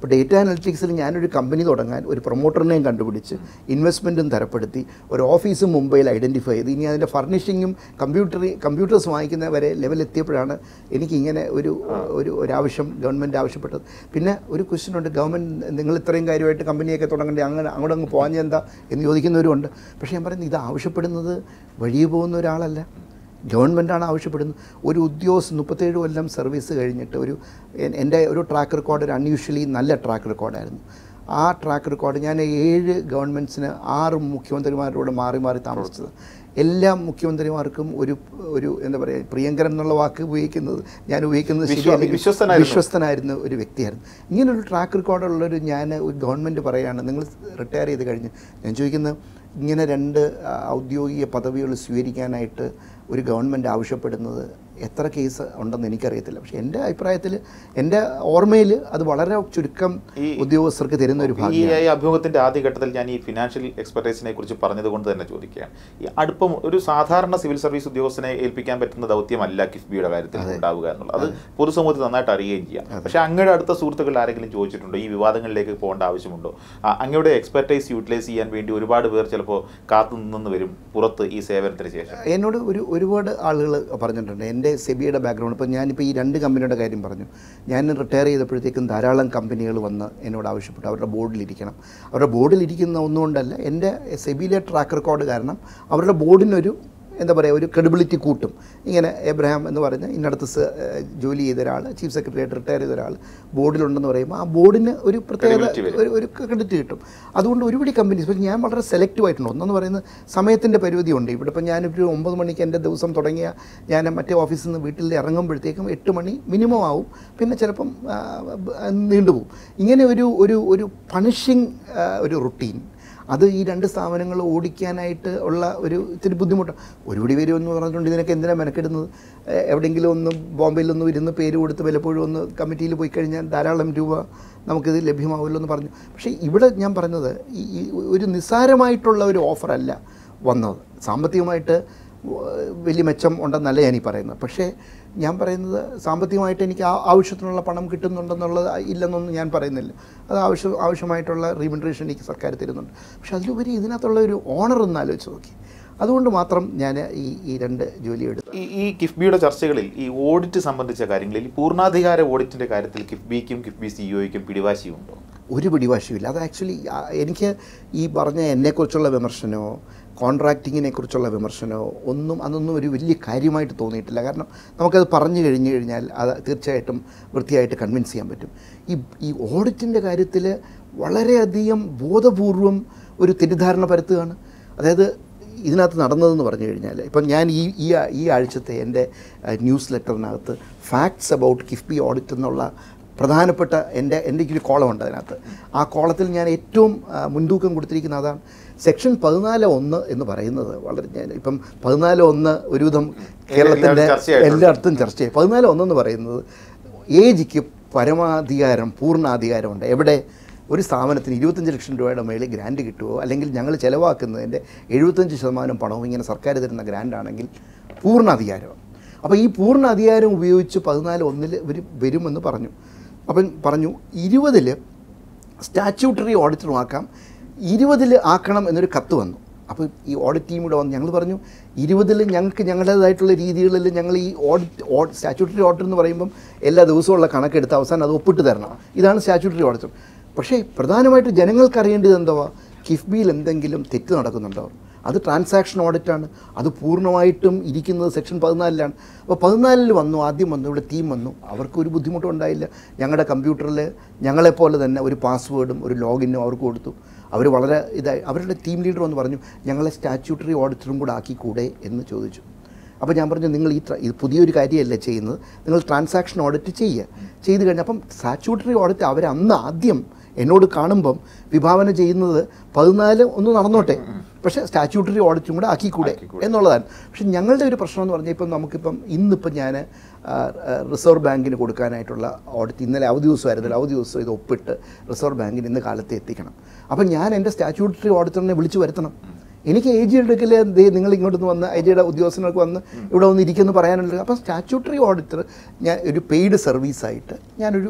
അപ്പോൾ ഡേറ്റ അനലിറ്റിക്സിൽ ഞാനൊരു കമ്പനി തുടങ്ങാൻ ഒരു പ്രൊമോട്ടറിനെയും കണ്ടുപിടിച്ച് ഇൻവെസ്റ്റ്മെൻറ്റും തരപ്പെടുത്തി ഒരു ഓഫീസും മുംബൈയിൽ ഐഡൻറ്റിഫൈ ചെയ്ത് ഇനി അതിൻ്റെ ഫർണിഷിങ്ങും കമ്പ്യൂട്ടർ കമ്പ്യൂട്ടേഴ്സ് വാങ്ങിക്കുന്ന വരെ ലെവലെത്തിയപ്പോഴാണ് എനിക്ക് ഇങ്ങനെ ഒരു ഒരു ഒരാവശ്യം ഗവൺമെൻറ് ആവശ്യപ്പെട്ടത് പിന്നെ ഒരു ക്വസ്റ്റ്യൻ ഉണ്ട് ഗവൺമെൻറ് നിങ്ങൾ ഇത്രയും കാര്യമായിട്ട് കമ്പനിയൊക്കെ തുടങ്ങേണ്ടി അങ്ങനെ അങ്ങോട്ട് അങ്ങ് പോകാൻ എന്താ എന്ന് ചോദിക്കുന്നവരുണ്ട് പക്ഷേ ഞാൻ പറയുന്നത് ഇത് ആവശ്യപ്പെടുന്നത് വഴിയെ പോകുന്ന ഒരാളല്ല ഗവൺമെൻറ്റാണ് ആവശ്യപ്പെടുന്നത് ഒരു ഉദ്യോഗസ്ഥ മുപ്പത്തേഴ് കൊല്ലം സർവീസ് കഴിഞ്ഞിട്ട് ഒരു എൻ- എൻ്റെ ഒരു ട്രാക്ക് റെക്കോർഡ് ഒരു അൺയൂഷ്വലി നല്ല ട്രാക്ക് റെക്കോർഡായിരുന്നു ആ ട്രാക്ക് റെക്കോർഡ് ഞാൻ ഏഴ് ഗവൺമെൻറ്റ്സിന് ആറ് മുഖ്യമന്ത്രിമാരോട് മാറി മാറി താമസിച്ചത് എല്ലാ മുഖ്യമന്ത്രിമാർക്കും ഒരു ഒരു എന്താ പറയുക പ്രിയങ്കരൻ എന്നുള്ള വാക്ക് ഉപയോഗിക്കുന്നത് ഞാൻ ഉപയോഗിക്കുന്നത് വിശ്വ- ശരിയല്ലെങ്കിൽ വിശ്വസ്തനായിരുന്നു. വിശ്വസ്തനായിരുന്ന ഒരു വ്യക്തിയായിരുന്നു ഇങ്ങനൊരു ട്രാക്ക് റെക്കോർഡുള്ളൊരു ഞാൻ ഒരു ഗവൺമെൻറ് പറയുകയാണ് നിങ്ങൾ റിട്ടയർ ചെയ്ത് കഴിഞ്ഞ് ഞാൻ ചോദിക്കുന്നത് ഇങ്ങനെ രണ്ട് ആ, ഔദ്യോഗിക പദവികൾ സ്വീകരിക്കാനായിട്ട് ഒരു ഗവൺമെൻറ് ആവശ്യപ്പെടുന്നത് എത്ര കേസ് ഉണ്ടെന്ന് എനിക്കറിയത്തില്ല പക്ഷേ എൻ്റെ അഭിപ്രായത്തിൽ എൻ്റെ ഓർമ്മയിൽ അത് വളരെ ചുരുക്കം ഈ- ഉദ്യോഗസ്ഥർക്ക് തരുന്ന ഒരു ഈ ഭാഗ്യമാണ് ഈ അഭിമുഖത്തിന്റെ ആദ്യഘട്ടത്തിൽ ഞാൻ ഈ ഫിനാൻഷ്യൽ എക്സ്പെർട്ടൈസിനെ കുറിച്ച് പറഞ്ഞതുകൊണ്ട് തന്നെ ചോദിക്കുകയാണ് ഈ അടുപ്പം ഒരു സാധാരണ സിവിൽ സർവീസ് ഉദ്യോഗസ്ഥനെ ഏൽപ്പിക്കാൻ പറ്റുന്ന ദൗത്യമല്ല കിഫ്ബിയുടെ കാര്യത്തിൽ ഉണ്ടാവുക എന്നുള്ളത് അത് പൊതുസമൂഹത്തിൽ നന്നായിട്ട് അറിയുകയും ചെയ്യാം പക്ഷേ അങ്ങയുടെ അടുത്ത സുഹൃത്തുക്കൾ ആരെങ്കിലും ചോദിച്ചിട്ടുണ്ടോ ഈ വിവാദങ്ങളിലേക്ക് പോകേണ്ട ആവശ്യമുണ്ടോ ആ, അങ്ങയുടെ എക്സ്പെർട്ടൈസ് യൂട്ടിലൈസ് ചെയ്യാൻ വേണ്ടി ഒരുപാട് പേർ ചിലപ്പോൾ കാത്തു നിന്ന് വരും പുറത്ത് ഈ സേവനത്തിന് ശേഷം എന്നോട് ഒരു ഒരുപാട് ആളുകൾ പറഞ്ഞിട്ടുണ്ട് എൻ്റെ സെബിയുടെ ബാക്ക്ഗ്രൗണ്ട് ഇപ്പോൾ ഞാനിപ്പോൾ ഈ രണ്ട് കമ്പനിയുടെ കാര്യം പറഞ്ഞു ഞാൻ റിട്ടയർ ചെയ്തപ്പോഴത്തേക്കും ധാരാളം കമ്പനികൾ വന്ന് എന്നോട് ആവശ്യപ്പെട്ടു അവരുടെ ബോർഡിലിരിക്കണം അവരുടെ ബോർഡിലിരിക്കുന്ന ഒന്നുകൊണ്ടല്ല എൻ്റെ സെബിയിലെ ട്രാക്ക് റെക്കോർഡ് കാരണം അവരുടെ ബോർഡിനൊരു എന്താ പറയുക ഒരു ക്രെഡിബിലിറ്റി കൂട്ടും ഇങ്ങനെ എബ്രഹാം എന്ന് പറഞ്ഞ ഇന്നടത്ത് സ- ഏഹ് ജോലി ചെയ്ത ഒരാൾ ചീഫ് സെക്രട്ടറി ആയിട്ട് റിട്ടയർ ചെയ്ത ഒരാൾ ബോർഡിലുണ്ടെന്ന് പറയുമ്പോൾ ആ ബോർഡിന് ഒരു പ്രത്യേകത Credibility വരും. ഒരു ഒരു ക്രെഡിറ്റ് കിട്ടും അതുകൊണ്ട് ഒരുപിടി കമ്പനീസ് പക്ഷേ ഞാൻ വളരെ സെലക്റ്റീവ് ആയിട്ടുണ്ട് ഒന്നെന്ന് പറയുന്നത് സമയത്തിൻ്റെ പരിമിതിയുണ്ട് ഇവിടെ ഇപ്പം ഞാനൊരു ഒമ്പത് മണിക്ക് എൻ്റെ ദിവസം തുടങ്ങിയ ഞാൻ മറ്റേ ഓഫീസിൽ നിന്ന് വീട്ടിൽ ഇറങ്ങുമ്പോഴത്തേക്കും എട്ട് മണി മിനിമം ആവും പിന്നെ ചിലപ്പം ആ, ബ- നീണ്ടുപോകും ഇങ്ങനെ ഒരു ഒരു ഒരു പണിഷിങ് ഒരു റുട്ടീൻ അത് ഈ രണ്ട് സ്ഥാപനങ്ങൾ ഓടിക്കാനായിട്ട് ഉള്ള ഒരു ഇത്തിരി ബുദ്ധിമുട്ട് ഒരുപിടി പേര് ഒന്ന് പറഞ്ഞിട്ടുണ്ട് ഇതിനൊക്കെ എന്തിനാണ് മെനക്കെടുന്നത് ഏഹ് എവിടെയെങ്കിലും ഒന്ന് ബോംബെയിലൊന്നും ഇരുന്ന് പേര് കൊടുത്ത് വല്ലപ്പോഴും ഒന്ന് കമ്മിറ്റിയിൽ പോയി കഴിഞ്ഞാൽ ധാരാളം രൂപ നമുക്കിത് ലഭ്യമാവുമല്ലോ എന്ന് പറഞ്ഞു പക്ഷേ ഇവിടെ ഞാൻ പറഞ്ഞത് ഈ ഈ ഒരു നിസ്സാരമായിട്ടുള്ള ഒരു ഓഫറല്ല വന്നത് സാമ്പത്തികമായിട്ട് വലിയ മെച്ചം ഉണ്ടെന്നല്ല ഞാൻ ഈ പറയുന്നത് പക്ഷേ ഞാൻ പറയുന്നത് സാമ്പത്തികമായിട്ട് എനിക്ക് ആ ആവശ്യത്തിനുള്ള പണം കിട്ടുന്നുണ്ടെന്നുള്ളത് ഇല്ലെന്നൊന്നും ഞാൻ പറയുന്നില്ല അത് ആവശ്യം ആവശ്യമായിട്ടുള്ള റീമിൻട്രേഷൻ എനിക്ക് സർക്കാർ തരുന്നുണ്ട് പക്ഷെ അതിലുപരി ഇതിനകത്തുള്ള ഒരു ഓണർ ഒന്ന് ആലോചിച്ച് നോക്കി അതുകൊണ്ട് മാത്രം ഞാൻ ഈ ഈ രണ്ട് ജോലി എടുത്തു ഈ ഈ കിഫ്ബിയുടെ ചർച്ചകളിൽ ഈ ഓഡിറ്റ് സംബന്ധിച്ച കാര്യങ്ങളിൽ ഈ പൂർണ്ണാധികാര ഓഡിറ്റിന്റെ കാര്യത്തിൽ കിഫ്ബിക്കും കിഫ്ബി സിഇഒയ്ക്കും പിടിവാശിയുണ്ടോ ഒരു പിടിവാശിയില്ല അത് ആക്ച്വലി എനിക്ക് ഈ പറഞ്ഞ എന്നെക്കുറിച്ചുള്ള വിമർശനമോ കോൺട്രാക്റ്റിങ്ങിനെ കുറിച്ചുള്ള വിമർശനമോ ഒന്നും അതൊന്നും ഒരു വലിയ കാര്യമായിട്ട് തോന്നിയിട്ടില്ല കാരണം നമുക്കത് പറഞ്ഞു കഴിഞ്ഞു കഴിഞ്ഞാൽ അത് തീർച്ചയായിട്ടും വൃത്തിയായിട്ട് കൺവിൻസ് ചെയ്യാൻ പറ്റും ഈ ഈ ഓഡിറ്റിൻ്റെ കാര്യത്തിൽ വളരെയധികം ബോധപൂർവം ഒരു തെറ്റിദ്ധാരണ പരത്തുകയാണ് അതായത് ഇതിനകത്ത് നടന്നതെന്ന് പറഞ്ഞു കഴിഞ്ഞാൽ ഇപ്പം ഞാൻ ഈ ഈ ആ- ഈ ആഴ്ചത്തെ എൻ്റെ ന്യൂസ് ലെറ്ററിനകത്ത് ഫാക്ട്സ് അബൌട്ട് കിഫ്ബി ഓഡിറ്റ് എന്നുള്ള പ്രധാനപ്പെട്ട എൻ്റെ എൻ്റെ ഒരു കോളമുണ്ട് അതിനകത്ത് ആ കോളത്തിൽ ഞാൻ ഏറ്റവും ആ, മുൻതൂക്കം കൊടുത്തിരിക്കുന്ന അതാണ് സെക്ഷൻ പതിനാല് ഒന്ന് എന്ന് പറയുന്നത് വളരെ ഞാൻ ഇപ്പം പതിനാല് ഒന്ന് ഒരുവിധം കേരളത്തിൻ്റെ എല്ലാവരും ചർച്ചയായിട്ടുണ്ട്. എല്ലായിടത്തും ചർച്ചയായി പതിനാല് ഒന്നെന്ന് പറയുന്നത് ഏജിക്ക് പരമാധികാരം പൂർണ്ണാധികാരമുണ്ട് എവിടെ ഒരു സ്ഥാപനത്തിന് ഇരുപത്തഞ്ച് ലക്ഷം രൂപയുടെ മേളിൽ ഗ്രാൻഡ് കിട്ടുമോ അല്ലെങ്കിൽ ഞങ്ങൾ ചിലവാക്കുന്നതിൻ്റെ എഴുപത്തഞ്ച് ശതമാനം പണവും ഇങ്ങനെ സർക്കാർ തരുന്ന ഗ്രാൻഡ് ആണെങ്കിൽ പൂർണ്ണ അധികാരമാണ് അപ്പോൾ ഈ പൂർണ്ണ അധികാരം ഉപയോഗിച്ച് പതിനാല് ഒന്നിൽ ഇവർ വരുമെന്ന് പറഞ്ഞു അപ്പം പറഞ്ഞു ഇരുപതിൽ സ്റ്റാറ്റ്യൂട്ടറി ഓഡിറ്ററുമാക്കാം ഇരുപതിൽ ആക്കണം എന്നൊരു കത്ത് വന്നു അപ്പോൾ ഈ ഓഡിറ്റ് ടീം ഇവിടെ വന്നു ഞങ്ങൾ പറഞ്ഞു ഇരുപതിൽ ഞങ്ങൾക്ക് ഞങ്ങളുടേതായിട്ടുള്ള രീതികളിൽ ഞങ്ങൾ ഈ ഓഡിറ്റ് ഓഡ് സ്റ്റാറ്റ്യൂട്ടറി ഓഡിറ്റർ എന്ന് പറയുമ്പം എല്ലാ ദിവസവും ഉള്ള കണക്കെടുത്ത് അവസാനം അത് ഒപ്പിട്ട് തരണം ഇതാണ് സ്റ്റാറ്റ്യൂട്ടറി ഓഡിറ്റർ പക്ഷേ പ്രധാനമായിട്ട് ജനങ്ങൾക്ക് അറിയേണ്ടത് എന്തുവാ കിഫ്ബിയിൽ എന്തെങ്കിലും തെറ്റ് നടക്കുന്നുണ്ടോ അത് ട്രാൻസാക്ഷൻ ഓഡിറ്റാണ് അത് പൂർണ്ണമായിട്ടും ഇരിക്കുന്നത് സെക്ഷൻ പതിനാലിലാണ് അപ്പോൾ പതിനാലിൽ വന്നു ആദ്യം വന്നു ഇവിടെ ടീം വന്നു അവർക്ക് ഒരു ബുദ്ധിമുട്ടും ഉണ്ടായില്ല ഞങ്ങളുടെ കമ്പ്യൂട്ടറിൽ ഞങ്ങളെപ്പോലെ തന്നെ ഒരു പാസ്വേഡും ഒരു ലോഗിനും അവർക്ക് കൊടുത്തു അവർ വളരെ ഇതായി അവരുടെ ടീം ലീഡർ വന്ന് പറഞ്ഞു ഞങ്ങളെ സ്റ്റാറ്റ്യൂട്ടറി ഓഡിറ്ററും കൂടെ ആക്കിക്കൂടെ എന്ന് ചോദിച്ചു അപ്പോൾ ഞാൻ പറഞ്ഞു നിങ്ങൾ ഈ ട്ര- ഇത് പുതിയൊരു കാര്യമല്ല ചെയ്യുന്നത് നിങ്ങൾ ട്രാൻസാക്ഷൻ ഓഡിറ്റ് ചെയ്യുക ചെയ്ത് കഴിഞ്ഞാൽ അപ്പം സ്റ്റാറ്റ്യൂട്ടറി ഓഡിറ്റ് അവർ അന്ന് ആദ്യം എന്നോട് കാണുമ്പം വിഭാവന ചെയ്യുന്നത് പതിനാല് ഒന്ന് നടന്നോട്ടെ പക്ഷേ സ്റ്റാറ്റ്യൂട്ടറി ഓഡിറ്റും കൂടെ ആക്കിക്കൂടെ ആക്കിക്കൂടെ. എന്നുള്ളതാണ് പക്ഷെ ഞങ്ങളുടെ ഒരു പ്രശ്നം എന്ന് പറഞ്ഞാൽ ഇപ്പം നമുക്കിപ്പം ഇന്നിപ്പം ഞാൻ റിസർവ് ബാങ്കിന് കൊടുക്കാനായിട്ടുള്ള ഓഡിറ്റ് ഇന്നലെ അവധി ദിവസമായിരുന്നല്ലോ അവധി ദിവസം ഇത് ഒപ്പിട്ട് റിസർവ് ബാങ്കിന് ഇന്ന് കാലത്ത് എത്തിക്കണം അപ്പം ഞാൻ എൻ്റെ സ്റ്റാറ്റ്യൂട്ടറി ഓഡിറ്ററിനെ വിളിച്ചു വരുത്തണം എനിക്ക് എ ജി എടുക്കൽ ദേ നിങ്ങൾ ഇങ്ങോട്ട് വന്ന് ഐ ജിയുടെ ഉദ്യോഗസ്ഥർക്ക് വന്ന് ഇവിടെ വന്ന് ഇരിക്കുമെന്ന് പറയാനുള്ളത് അപ്പം സ്റ്റാറ്റ്യൂട്ടറി ഓഡിറ്റർ ഞാൻ ഒരു പെയ്ഡ് സർവീസായിട്ട് ഞാനൊരു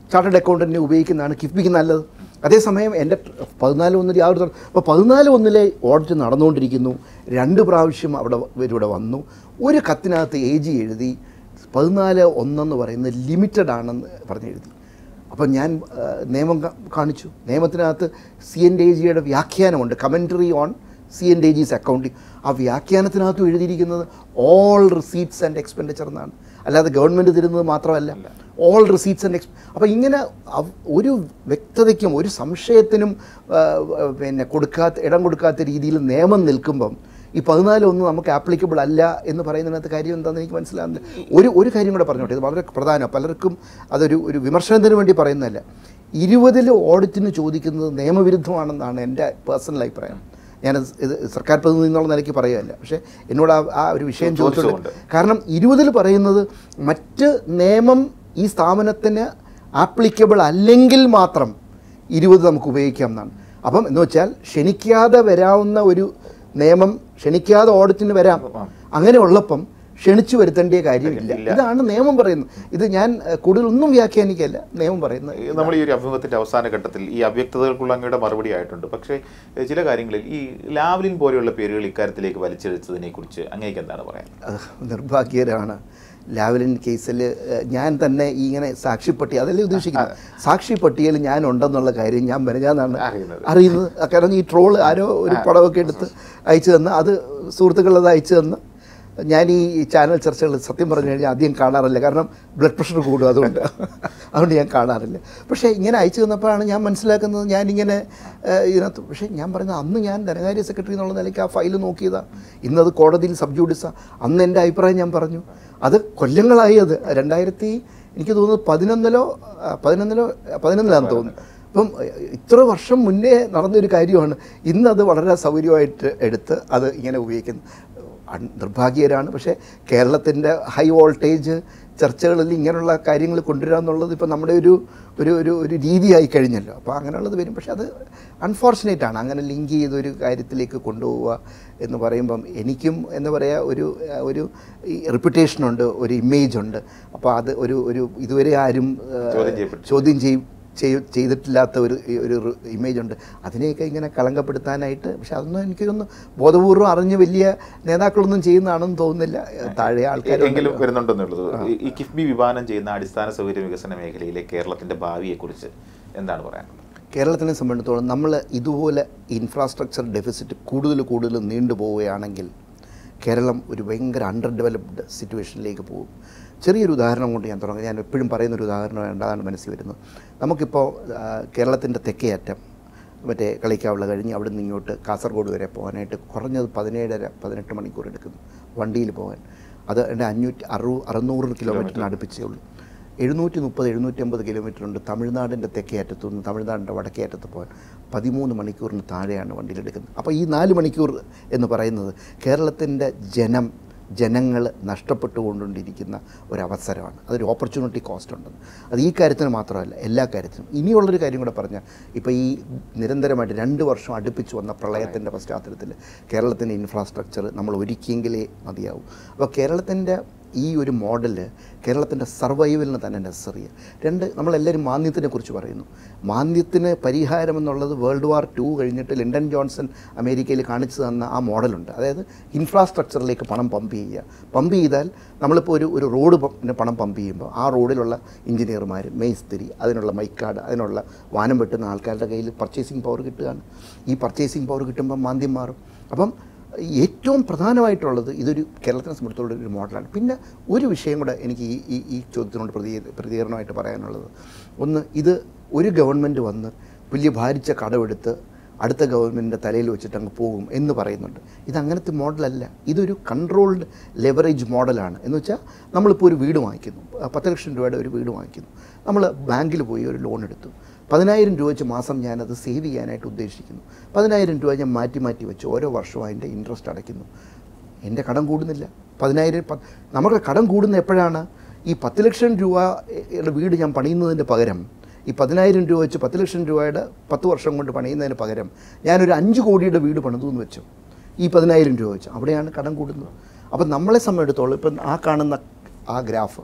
ചാർട്ടേഡ് അക്കൗണ്ടൻറ്റിനെ ഉപയോഗിക്കുന്നതാണ് കിഫ്ബിക്ക് നല്ലത് അതേസമയം എൻ്റെ പതിനാല് ഒന്നിൽ യാതൊരു തട- അപ്പോൾ പതിനാല് ഒന്നിലെ ഓഡിറ്റ് നടന്നുകൊണ്ടിരിക്കുന്നു രണ്ട് പ്രാവശ്യം അവിടെ ഇവരിവിടെ വന്നു ഒരു കത്തിനകത്ത് എ ജി എഴുതി പതിനാല് ഒന്നെന്ന് പറയുന്നത് ലിമിറ്റഡ് ആണെന്ന് പറഞ്ഞെഴുതി അപ്പം ഞാൻ ആ, നിയമം കാ- കാണിച്ചു നിയമത്തിനകത്ത് സി എൻ ഡി ജിയുടെ വ്യാഖ്യാനമുണ്ട് commentary on C N D G's accounting ആ വ്യാഖ്യാനത്തിനകത്തും എഴുതിയിരിക്കുന്നത് ഓൾ റിസീറ്റ്സ് ആൻഡ് എക്സ്പെൻഡിച്ചർ എന്നാണ് അല്ലാതെ ഗവൺമെൻറ് തരുന്നത് മാത്രമല്ല ഓൾ റിസീറ്റ്സ് ആൻഡ് എക്സ് അപ്പോൾ ഇങ്ങനെ അവ- ഒരു വ്യക്തതയ്ക്കും ഒരു സംശയത്തിനും ആ, ആ, പിന്നെ കൊടുക്കാത്ത ഇടം കൊടുക്കാത്ത രീതിയിൽ നിയമം നിൽക്കുമ്പം ഈ പതിനാല് ഒന്നും നമുക്ക് ആപ്ലിക്കബിൾ അല്ല എന്ന് പറയുന്നതിനകത്ത് കാര്യം എന്താണെന്ന് എനിക്ക് മനസ്സിലാകുന്നില്ല ഒരു ഒരു കാര്യം കൂടെ പറഞ്ഞോട്ടെ ഇത് വളരെ പ്രധാനമാണ് പലർക്കും അതൊരു ഒരു വിമർശനത്തിന് വേണ്ടി പറയുന്നതല്ല ഇരുപതിൽ ഓഡിറ്റിന് ചോദിക്കുന്നത് നിയമവിരുദ്ധമാണെന്നാണ് എൻ്റെ പേഴ്സണൽ അഭിപ്രായം ഞാൻ ഇത് സർക്കാർ പ്രതിനിധി എന്നുള്ള നിലയ്ക്ക് പറയുകയല്ല പക്ഷേ എന്നോട് ആ ആ ഒരു വിഷയം ചോദിച്ചുകൊണ്ട് ചോദിച്ചുകൊണ്ട്. കാരണം ഇരുപതിൽ പറയുന്നത് മറ്റ് നിയമം ഈ സ്ഥാപനത്തിന് ആപ്ലിക്കബിൾ അല്ലെങ്കിൽ മാത്രം ഇരുപത് നമുക്ക് ഉപയോഗിക്കാം എന്നാണ് അപ്പം എന്ന് വെച്ചാൽ ക്ഷണിക്കാതെ വരാവുന്ന ഒരു നിയമം ക്ഷണിക്കാതെ ഓഡിറ്റിന് വരാം അങ്ങനെ ഉള്ളപ്പം ക്ഷണിച്ചു വരുത്തേണ്ട കാര്യമില്ല ഇല്ല. ഇതാണ് നിയമം പറയുന്നത് ഇത് ഞാൻ ഏഹ്, കൂടുതൽ ഒന്നും വ്യാഖ്യാനിക്കല്ല നിയമം പറയുന്നത് ഈ നമ്മൾ ഈ ഒരു അഭിമുഖത്തിന്റെ അവസാന ഘട്ടത്തിൽ ഈ അവ്യക്തതകൾക്കുള്ള അങ്ങയുടെ മറുപടി ആയിട്ടുണ്ട് പക്ഷേ എഹ്, ചില കാര്യങ്ങളിൽ ഈ ലാവ്ലിൻ പോലെയുള്ള പേരുകൾ ഇക്കാര്യത്തിലേക്ക് വലിച്ചെടുത്തതിനെ കുറിച്ച് അങ്ങേക്ക് എന്താണ് പറയാൻ അഹ് നിർഭാഗ്യരാണ് ലാവലിൻ കേസിൽ ഞാൻ തന്നെ ഈ ഇങ്ങനെ സാക്ഷി പട്ടിക അതല്ലേ ഉദ്ദേശിക്കുന്നത് സാക്ഷി പട്ടികയിൽ ഞാൻ ഉണ്ടെന്നുള്ള കാര്യം ഞാൻ മെനഞ്ഞാന്നാണ് അറിയുന്നത്. അറിയുന്നത് ആ, കാരണം ഈ ട്രോള് ആരോ ഒരു പടമൊക്കെ എടുത്ത് അയച്ചു തന്ന് അത് സുഹൃത്തുക്കളത് അയച്ചു തന്ന് ഞാൻ ഈ ചാനൽ ചർച്ചകൾ സത്യം പറഞ്ഞു കഴിഞ്ഞാൽ അധികം കാണാറില്ല കാരണം ബ്ലഡ് പ്രഷർ കൂടും അതുകൊണ്ട് അതുകൊണ്ട് ഞാൻ കാണാറില്ല പക്ഷേ ഇങ്ങനെ അയച്ചു തന്നപ്പോഴാണ് ഞാൻ മനസ്സിലാക്കുന്നത് ഞാനിങ്ങനെ ഏഹ്, ഇതിനകത്ത് പക്ഷേ ഞാൻ പറയുന്നത് അന്ന് ഞാൻ ധനകാര്യ സെക്രട്ടറി എന്നുള്ള നിലയ്ക്ക് ആ ഫയൽ നോക്കിയതാണ് ഇന്നത് കോടതിയിൽ സബ്ജൂഡിസാണ് അന്ന് എൻ്റെ അഭിപ്രായം ഞാൻ പറഞ്ഞു അത് കൊല്ലങ്ങളായി അത് രണ്ടായിരത്തി എനിക്ക് തോന്നുന്നു പതിനൊന്നിലോ ആ, പതിനൊന്നിലോ പതിനൊന്നിലാണെന്ന് തോന്നുന്നു അപ്പം ഇത്ര വർഷം മുന്നേ നടന്നൊരു കാര്യമാണ് ഇന്നത് വളരെ സൗകര്യമായിട്ട് എടുത്ത് അത് ഇങ്ങനെ ഉപയോഗിക്കുന്നു അൺ- നിർഭാഗ്യകരാണ് പക്ഷേ കേരളത്തിൻ്റെ ഹൈ വോൾട്ടേജ് ചർച്ചകളിൽ ഇങ്ങനെയുള്ള കാര്യങ്ങൾ കൊണ്ടുവരിക എന്നുള്ളത് ഇപ്പോൾ നമ്മുടെ ഒരു ഒരു ഒരു ഒരു രീതിയായി കഴിഞ്ഞല്ലോ അപ്പോൾ അങ്ങനെയുള്ളത് വരും പക്ഷേ അത് അൺഫോർച്ചുനേറ്റ് ആണ് അങ്ങനെ ലിങ്ക് ചെയ്തൊരു കാര്യത്തിലേക്ക് കൊണ്ടുപോവുക എന്ന് പറയുമ്പം എനിക്കും എന്താ പറയുക ഒരു ആ, ഒരു റെപ്യൂട്ടേഷനുണ്ട് ഒരു ഇമേജ് ഉണ്ട് അപ്പോൾ അത് ഒരു ഒരു ഇതുവരെ ആരും ആ, ചോദ്യം ചെയ്യപ്പെട്ടു. ചോദ്യം ചെയ്യും ചെയ്- ചെയ്തിട്ടില്ലാത്ത ഒരു ഒരു ഇമേജ് ഉണ്ട് അതിനെയൊക്കെ ഇങ്ങനെ കളങ്കപ്പെടുത്താനായിട്ട് പക്ഷെ അതൊന്നും എനിക്കൊന്ന് ബോധപൂർവ്വം അറിഞ്ഞ് വലിയ നേതാക്കളൊന്നും ചെയ്യുന്നതാണെന്ന് തോന്നുന്നില്ല താഴെ ആൾക്കാർ എങ്കിലും വരുന്നുണ്ടെന്നുള്ളത് ഈ- ഈ കിഫ്ബി വിഭാവനം ചെയ്യുന്ന അടിസ്ഥാന സൗകര്യ വികസന മേഖലയിലെ കേരളത്തിന്റെ ഭാവിയെക്കുറിച്ച് എന്താണ് പറയാനുള്ളത് കേരളത്തിനെ സംബന്ധിച്ചിടത്തോളം നമ്മൾ ഇതുപോലെ ഇൻഫ്രാസ്ട്രക്ചർ ഡെഫിസിറ്റ് കൂടുതൽ കൂടുതൽ നീണ്ടുപോവുകയാണെങ്കിൽ കേരളം ഒരു ഭയങ്കര അണ്ടർ ഡെവലപ്ഡ് സിറ്റുവേഷനിലേക്ക് പോകും ചെറിയൊരു ഉദാഹരണം കൊണ്ട് ഞാൻ തുടങ്ങാം ഞാൻ എപ്പോഴും പറയുന്നൊരു ഉദാഹരണം എന്താണ് മനസ്സിൽ വരുന്നത് നമുക്കിപ്പോൾ കേരളത്തിൻ്റെ തെക്കേ അറ്റം മറ്റേ കളിക്കാവുള്ള കഴിഞ്ഞ് അവിടെ നിന്ന് ഇങ്ങോട്ട് കാസർഗോഡ് വരെ പോകാനായിട്ട് കുറഞ്ഞത് പതിനേഴര പതിനെട്ട് മണിക്കൂർ എടുക്കുന്നു വണ്ടിയിൽ പോകാൻ അത് എൻ്റെ അഞ്ഞൂറ്റി അറു അറുന്നൂറ് കിലോമീറ്ററിന് അടുപ്പിച്ചേ ഉള്ളൂ എഴുന്നൂറ്റി മുപ്പത് എഴുന്നൂറ്റി അമ്പത് കിലോമീറ്റർ ഉണ്ട് തമിഴ്നാടിൻ്റെ തെക്കേ അറ്റത്തു നിന്ന് തമിഴ്നാടിൻ്റെ വടക്കേ അറ്റത്ത് പോകാൻ പതിമൂന്ന് മണിക്കൂറിന് താഴെയാണ് വണ്ടിയിലെടുക്കുന്നത് അപ്പോൾ ഈ നാല് മണിക്കൂർ എന്ന് പറയുന്നത് കേരളത്തിൻ്റെ ജനം ജനങ്ങൾ നഷ്ടപ്പെട്ടുകൊണ്ടിരിക്കുന്ന ഒരവസരമാണ് അതൊരു ഓപ്പർച്യൂണിറ്റി കോസ്റ്റ് ഉണ്ടെന്ന് അത് ഈ കാര്യത്തിന് മാത്രമല്ല എല്ലാ കാര്യത്തിനും ഇനിയുള്ളൊരു കാര്യം കൂടെ പറഞ്ഞാൽ ഇപ്പോൾ ഈ നിരന്തരമായിട്ട് രണ്ട് വർഷം അടുപ്പിച്ച് വന്ന പ്രളയത്തിൻ്റെ പശ്ചാത്തലത്തിൽ കേരളത്തിൻ്റെ ഇൻഫ്രാസ്ട്രക്ചർ നമ്മൾ ഒരുക്കിയെങ്കിലേ മതിയാവും അപ്പോൾ കേരളത്തിൻ്റെ ഈ ഒരു മോഡല് കേരളത്തിൻ്റെ സർവൈവലിന് തന്നെ നെസറിയാണ് രണ്ട് നമ്മളെല്ലാവരും മാന്ദ്യത്തിനെ കുറിച്ച് പറയുന്നു മാന്ദ്യത്തിന് പരിഹാരം എന്നുള്ളത് വേൾഡ് വാർ ടു കഴിഞ്ഞിട്ട് ലിൻഡൻ ജോൺസൺ അമേരിക്കയിൽ കാണിച്ചു തന്ന ആ മോഡലുണ്ട് അതായത് ഇൻഫ്രാസ്ട്രക്ചറിലേക്ക് പണം പമ്പ് ചെയ്യുക പമ്പ് ചെയ്താൽ നമ്മളിപ്പോൾ ഒരു ഒരു റോഡ് പ- പണം പമ്പ് ചെയ്യുമ്പോൾ ആ റോഡിലുള്ള എഞ്ചിനീയർമാർ മേസ്തിരി അതിനുള്ള മൈക്കാട് അതിനുള്ള വാനം വെട്ടുന്ന ആൾക്കാരുടെ കയ്യിൽ പർച്ചേസിങ് പവർ കിട്ടുകയാണ് ഈ പർച്ചേസിങ് പവർ കിട്ടുമ്പോൾ മാന്ദ്യം മാറും അപ്പം ഏറ്റവും പ്രധാനമായിട്ടുള്ളത് ഇതൊരു കേരളത്തിനെ സംബന്ധിച്ചുള്ള ഒരു മോഡലാണ് പിന്നെ ഒരു വിഷയം കൂടെ എനിക്ക് ഈ ഈ ഈ ചോദ്യത്തിനോട് പ്രതി പ്രതികരണമായിട്ട് പറയാനുള്ളത് ഒന്ന് ഇത് ഒരു ഗവൺമെൻറ് വന്ന് വലിയ ഭാരിച്ച കടമെടുത്ത് അടുത്ത ഗവൺമെൻറ്റിൻ്റെ തലയിൽ വെച്ചിട്ട് അങ്ങ് പോകും എന്ന് പറയുന്നുണ്ട് ഇത് അങ്ങനത്തെ മോഡലല്ല ഇതൊരു കൺട്രോൾഡ് ലെവറേജ് മോഡലാണ് എന്ന് വെച്ചാൽ നമ്മളിപ്പോൾ ഒരു വീട് വാങ്ങിക്കുന്നു ആ, പത്ത് ലക്ഷം രൂപയുടെ ഒരു വീട് വാങ്ങിക്കുന്നു നമ്മൾ ബാങ്കിൽ പോയി ഒരു ലോൺ എടുത്തു പതിനായിരം രൂപ വെച്ച് മാസം ഞാനത് സേവ് ചെയ്യാനായിട്ട് ഉദ്ദേശിക്കുന്നു പതിനായിരം രൂപ ഞാൻ മാറ്റി മാറ്റി വെച്ച് ഓരോ വർഷവും അതിൻ്റെ ഇൻട്രസ്റ്റ് അടയ്ക്കുന്നു എൻ്റെ കടം കൂടുന്നില്ല പതിനായിരം പ- നമുക്ക് കടം കൂടുന്ന എപ്പോഴാണ് ഈ പത്ത് ലക്ഷം രൂപയുടെ വീട് ഞാൻ പണിയുന്നതിൻ്റെ പകരം ഈ പതിനായിരം രൂപ വെച്ച് പത്ത് ലക്ഷം രൂപയുടെ പത്ത് വർഷം കൊണ്ട് പണിയുന്നതിന് പകരം ഞാനൊരു അഞ്ച് കോടിയുടെ വീട് പണിതു എന്ന് വെച്ചു ഈ പതിനായിരം രൂപ വെച്ച് അവിടെയാണ് കടം കൂടുന്നത് അപ്പം നമ്മളെ സംബന്ധിച്ചിടത്തോളം ഇപ്പം ആ കാണുന്ന ആ ഗ്രാഫ്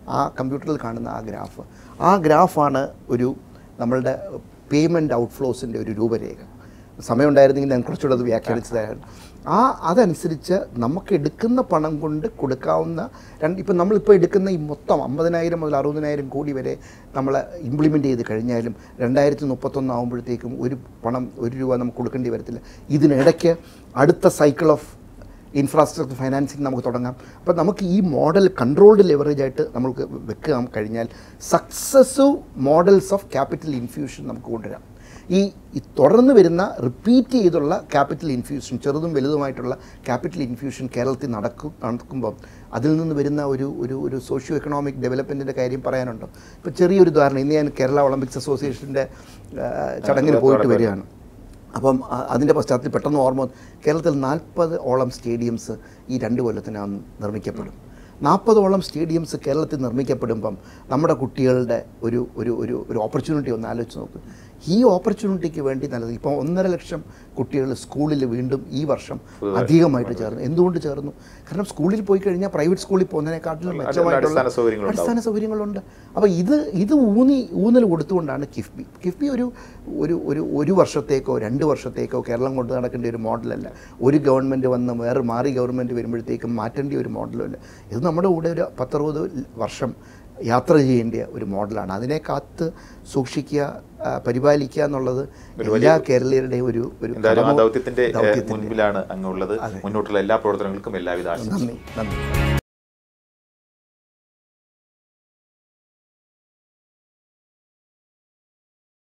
ആ കമ്പ്യൂട്ടറിൽ കാണുന്ന ആ ഗ്രാഫ് ആ ഗ്രാഫാണ് ഒരു നമ്മളുടെ പേയ്മെൻറ്റ് ഔട്ട്ഫ്ലോസിൻ്റെ ഒരു രൂപരേഖ സമയമുണ്ടായിരുന്നെങ്കിൽ ഞാൻ കുറച്ചുകൂടെ അത് വ്യാഖ്യാനിച്ചതായിരുന്നു ആ അതനുസരിച്ച് നമുക്ക് എടുക്കുന്ന പണം കൊണ്ട് കൊടുക്കാവുന്ന രണ്ട് ഇപ്പം നമ്മളിപ്പോൾ എടുക്കുന്ന ഈ മൊത്തം അമ്പതിനായിരം മുതൽ അറുപതിനായിരം കോടി വരെ നമ്മൾ ഇംപ്ലിമെൻ്റ് ചെയ്ത് കഴിഞ്ഞാലും രണ്ടായിരത്തി മുപ്പത്തൊന്ന് ആകുമ്പോഴത്തേക്കും ഒരു പണം ഒരു രൂപ നമുക്ക് കൊടുക്കേണ്ടി വരത്തില്ല ഇതിനിടയ്ക്ക് അടുത്ത സൈക്കിൾ ഓഫ് ഇൻഫ്രാസ്ട്രക്ചർ ഫൈനാൻസിങ് നമുക്ക് തുടങ്ങാം അപ്പോൾ നമുക്ക് ഈ മോഡൽ കൺട്രോൾഡ് ലെവറേജ് ആയിട്ട് നമുക്ക് വെക്കാൻ കഴിഞ്ഞാൽ successive models of capital infusion നമുക്ക് കൊണ്ടുവരാം ഈ ഈ തുടർന്ന് വരുന്ന റിപ്പീറ്റ് ചെയ്തുള്ള ക്യാപിറ്റൽ ഇൻഫ്യൂഷൻ ചെറുതും വലുതുമായിട്ടുള്ള ക്യാപിറ്റൽ ഇൻഫ്യൂഷൻ കേരളത്തിൽ നടക്കും നടക്കുമ്പം അതിൽ നിന്ന് വരുന്ന ഒരു ഒരു ഒരു സോഷ്യോ എക്കണോമിക് ഡെവലപ്മെൻറ്റിൻ്റെ കാര്യം പറയാനുണ്ടോ ഇപ്പോൾ ചെറിയൊരു ഉദാഹരണം ഇന്ന് ഞാൻ കേരള ഒളിമ്പിക്സ് അസോസിയേഷൻ്റെ ചടങ്ങിൽ പോയിട്ട് വരികയാണ് അപ്പം അ- അതിൻ്റെ പശ്ചാത്തലത്തിൽ പെട്ടെന്ന് ഓർമ്മ വന്നു. കേരളത്തിൽ നാൽപ്പത് ഓളം സ്റ്റേഡിയംസ് ഈ രണ്ട് കൊല്ലത്തിനകം നിർമ്മിക്കപ്പെടും നാൽപ്പതോളം സ്റ്റേഡിയംസ് കേരളത്തിൽ നിർമ്മിക്കപ്പെടുമ്പം നമ്മുടെ കുട്ടികളുടെ ഒരു ഒരു ഒരു ഒരു ഓപ്പർച്യൂണിറ്റി ഒന്ന് ആലോചിച്ച് നോക്ക് ഈ ഓപ്പർച്യൂണിറ്റിക്ക് വേണ്ടി നല്ലത് ഇപ്പോൾ ഒന്നര ലക്ഷം കുട്ടികൾ സ്കൂളിൽ വീണ്ടും ഈ വർഷം അധികമായിട്ട് ചേർന്നു എന്തുകൊണ്ട് ചേർന്നു കാരണം സ്കൂളിൽ പോയി കഴിഞ്ഞാൽ പ്രൈവറ്റ് സ്കൂളിൽ പോകുന്നതിനെക്കാട്ടിലും അടിസ്ഥാന മെച്ചമായിട്ടുള്ള സൗകര്യങ്ങളുണ്ടാവും. അടിസ്ഥാന സൗകര്യങ്ങളുണ്ട് അപ്പോൾ ഇത് ഇത് ഊന്നി ഊന്നൽ കൊടുത്തുകൊണ്ടാണ് കിഫ്ബി കിഫ്ബി ഒരു ഒരു ഒരു ഒരു വർഷത്തേക്കോ രണ്ട് വർഷത്തേക്കോ കേരളം കൊണ്ട് നടക്കേണ്ട ഒരു മോഡലല്ല ഒരു ഗവൺമെൻറ് വന്ന് വേറെ മാറി ഗവൺമെൻറ് വരുമ്പോഴത്തേക്കും മാറ്റേണ്ട ഒരു മോഡലുമല്ല ഇത് നമ്മുടെ കൂടെ ഒരു പത്തറുപത് വർഷം യാത്ര ചെയ്യേണ്ട ഒരു മോഡലാണ് അതിനെ കാത്ത് സൂക്ഷിക്കുക ആ, പരിപാലിക്കുക എന്നുള്ളത് എല്ലാ കേരളീയരുടെയും ഒരു ഒരു എന്തായാലും ആ കടമ- ദൗത്യത്തിന്റെ ഏഹ്, ദൗത്യത്തിന്റെ. മുൻപിലാണ് അങ്ങുള്ളത് മുന്നോട്ടുള്ള എല്ലാ പ്രവർത്തനങ്ങൾക്കും എല്ലാവിധ ആശംസകളും നന്ദി നന്ദി